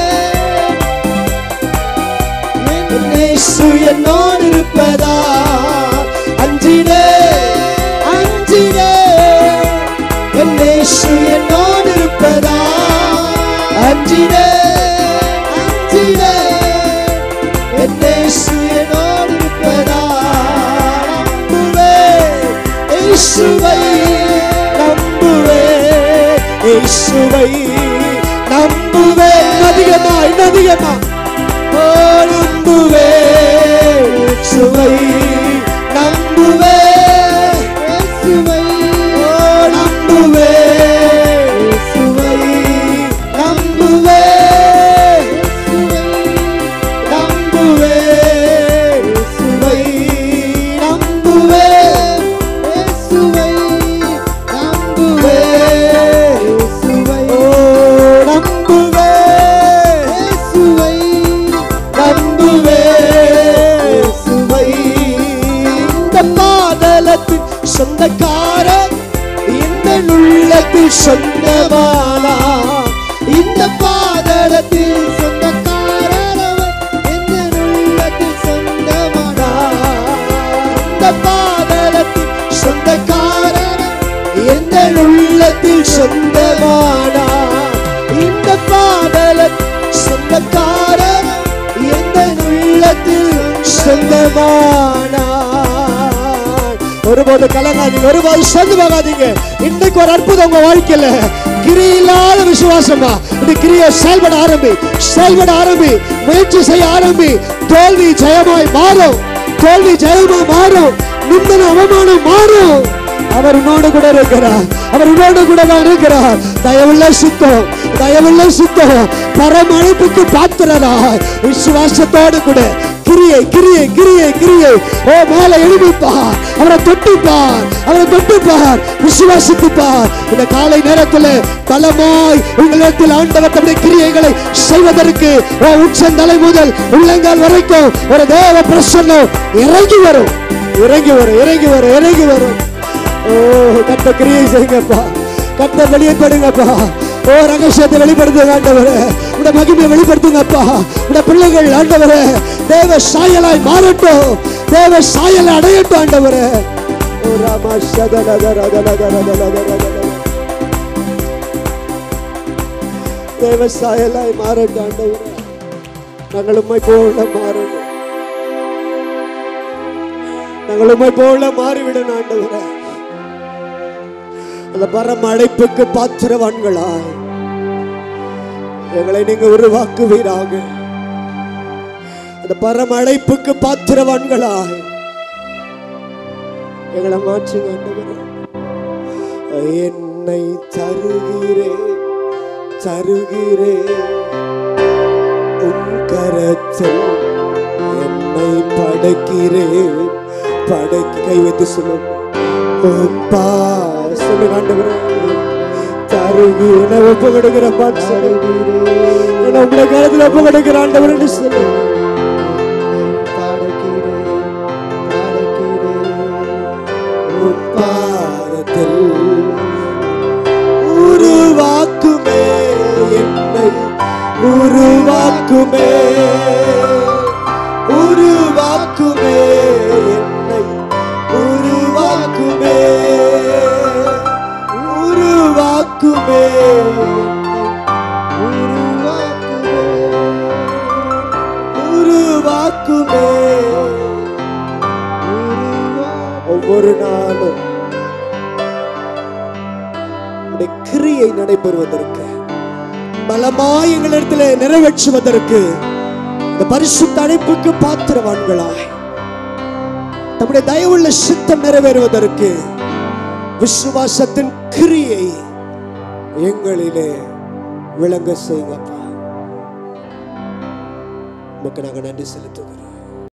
என் இயேசு என்னோடு இருப்பதா அஞ்சிடே அஞ்சிடே என் இயேசு என்னோடு இருப்பதா அஞ்சிடே அஞ்சிடே என் இயேசு என்னோடு இருப்பதா நம்புவே இயேசுவை நம்புவே இயேசுவை நம்புவே அதிகமாய் அதிகமா ஓ நம்புவே இயேசுவை நம்புவே இயேசுவை ஓ நம்புவே இயேசுவை நம்புவே நம்புவே இயேசுவை நம்புவே இயேசுவை நம்புவே இயேசுவை ஓ நம்புவே இயேசுவை நம்புவே இயேசுவை இந்த பாதலத்தின் சொந்தக்காரர் இந்த உள்ளத்தில் சொந்தமானா இந்த பாதலத்தில் சொந்தக்காரர் அவர் இந்த உள்ளத்தில் சொந்தமானா இந்த பாதலத்தில் சொந்தக்காரர் எந்த உள்ளத்தில் சொந்தமானா இந்த பாதலத்தில் சொந்தக்காரர் எந்த உள்ளத்தில் சொந்தமானார் ஒருபோது கலங்காதீங்க ஒருபோது சொந்து போகாதீங்க இன்னைக்கு ஒரு அற்புதம் உங்க வாழ்க்கையில கிரி இல்லாத விசுவாசமா இந்த கிரியை செயல்பட ஆரம்பி செயல்பட ஆரம்பி முயற்சி செய்ய ஆரம்பி தோல்வி ஜெயமாய் மாறும் தோல்வி ஜெயமாய் மாறும் நிந்தன அவமானம் மாறும் அவர் உன்னோடு கூட இருக்கிறார் அவர் உன்னோடு கூட தான் இருக்கிறார் தயவுள்ள சுத்தம் தயவுள்ள சுத்தம் பரமழைப்புக்கு பாத்திரராய் விசுவாசத்தோடு கூட கிரியை கிரியை கிரியை கிரியை ஓ மேல எழுதிப்பார் அவரை தொட்டுப்பார் அவரை தொட்டுப்பார் விசுவாசித்துப்பார் இந்த காலை நேரத்தில் பலமாய் உங்களிடத்தில் ஆண்டவர் தம்முடைய கிரியைகளை செய்வதற்கு ஓ உச்சந்தலை முதல் உள்ளங்கால் வரைக்கும் ஒரு தேவ பிரசன்னம் இறங்கி வரும் இறங்கி வரும் இறங்கி வரும் இறங்கி வரும் ஓ கத்த கிரியை செய்யுங்கப்பா கத்த வெளியப்படுங்கப்பா ஓ ரகசியத்தை வெளிப்படுத்துங்க ஆண்டவரே உட மகிமையை வெளிப்படுத்துங்கப்பா உட பிள்ளைகள் ஆண்டவரே தேவ சாயலாய் மாறட்டும் தேவ சாயலை அடையட்டும் ஆண்டவரே ஓ ராமா சதலக ரகலக ரகலக ரகலக. தேவ சாயலாய் மாறட்டும் ஆண்டவரே நாங்கள் உண்மை போல மாறணும் நாங்கள் உண்மை போல மாறிவிடணும் ஆண்டவரே அந்த பரம் அழைப்புக்கு பாத்திரவான்களாய் எங்களை நீங்க உருவாக்குவீராக அந்த பரம் அழைப்புக்கு பாத்திரவான்களாய் எங்களை மாற்றுங்க ஆண்டவரே. என்னை தருகிறே தருகிறே உன் கரத்தில் என்னை படைக்கிறேன் படைக்க கை வைத்து சொல்லும் அப்பா சொல்லு ஆண்டவரே தருகிறேன் ஒப்பு கொடுக்கிற பாட்டு சொல்லுகிறேன் உங்களுடைய காலத்தில் ஒப்பு கொடுக்கிற ஆண்டவரே சொல்லு உன் பாதத்தில் உருவாக்குமே என்னை உருவாக்குமே உருவாக்குமே என்னை உருவாக்குமே உருவாக்குமே உருவாக்குமே ஒவ்வொரு நாளும் உம்முடைய கிரியை நடைபெறுவதற்கு பலமாய் எங்களிடத்தில் நிறைவேற்றுவதற்கு இந்த பரிசுத்த அழைப்புக்கு பாத்திரவான்களாய் தம்முடைய தயவுள்ள சித்தம் நிறைவேறுவதற்கு விசுவாசத்தின் கிரியை எங்களிலே விளங்க செய்யுங்கப்பா உமக்கு நாங்கள் நன்றி செலுத்துகிறோம்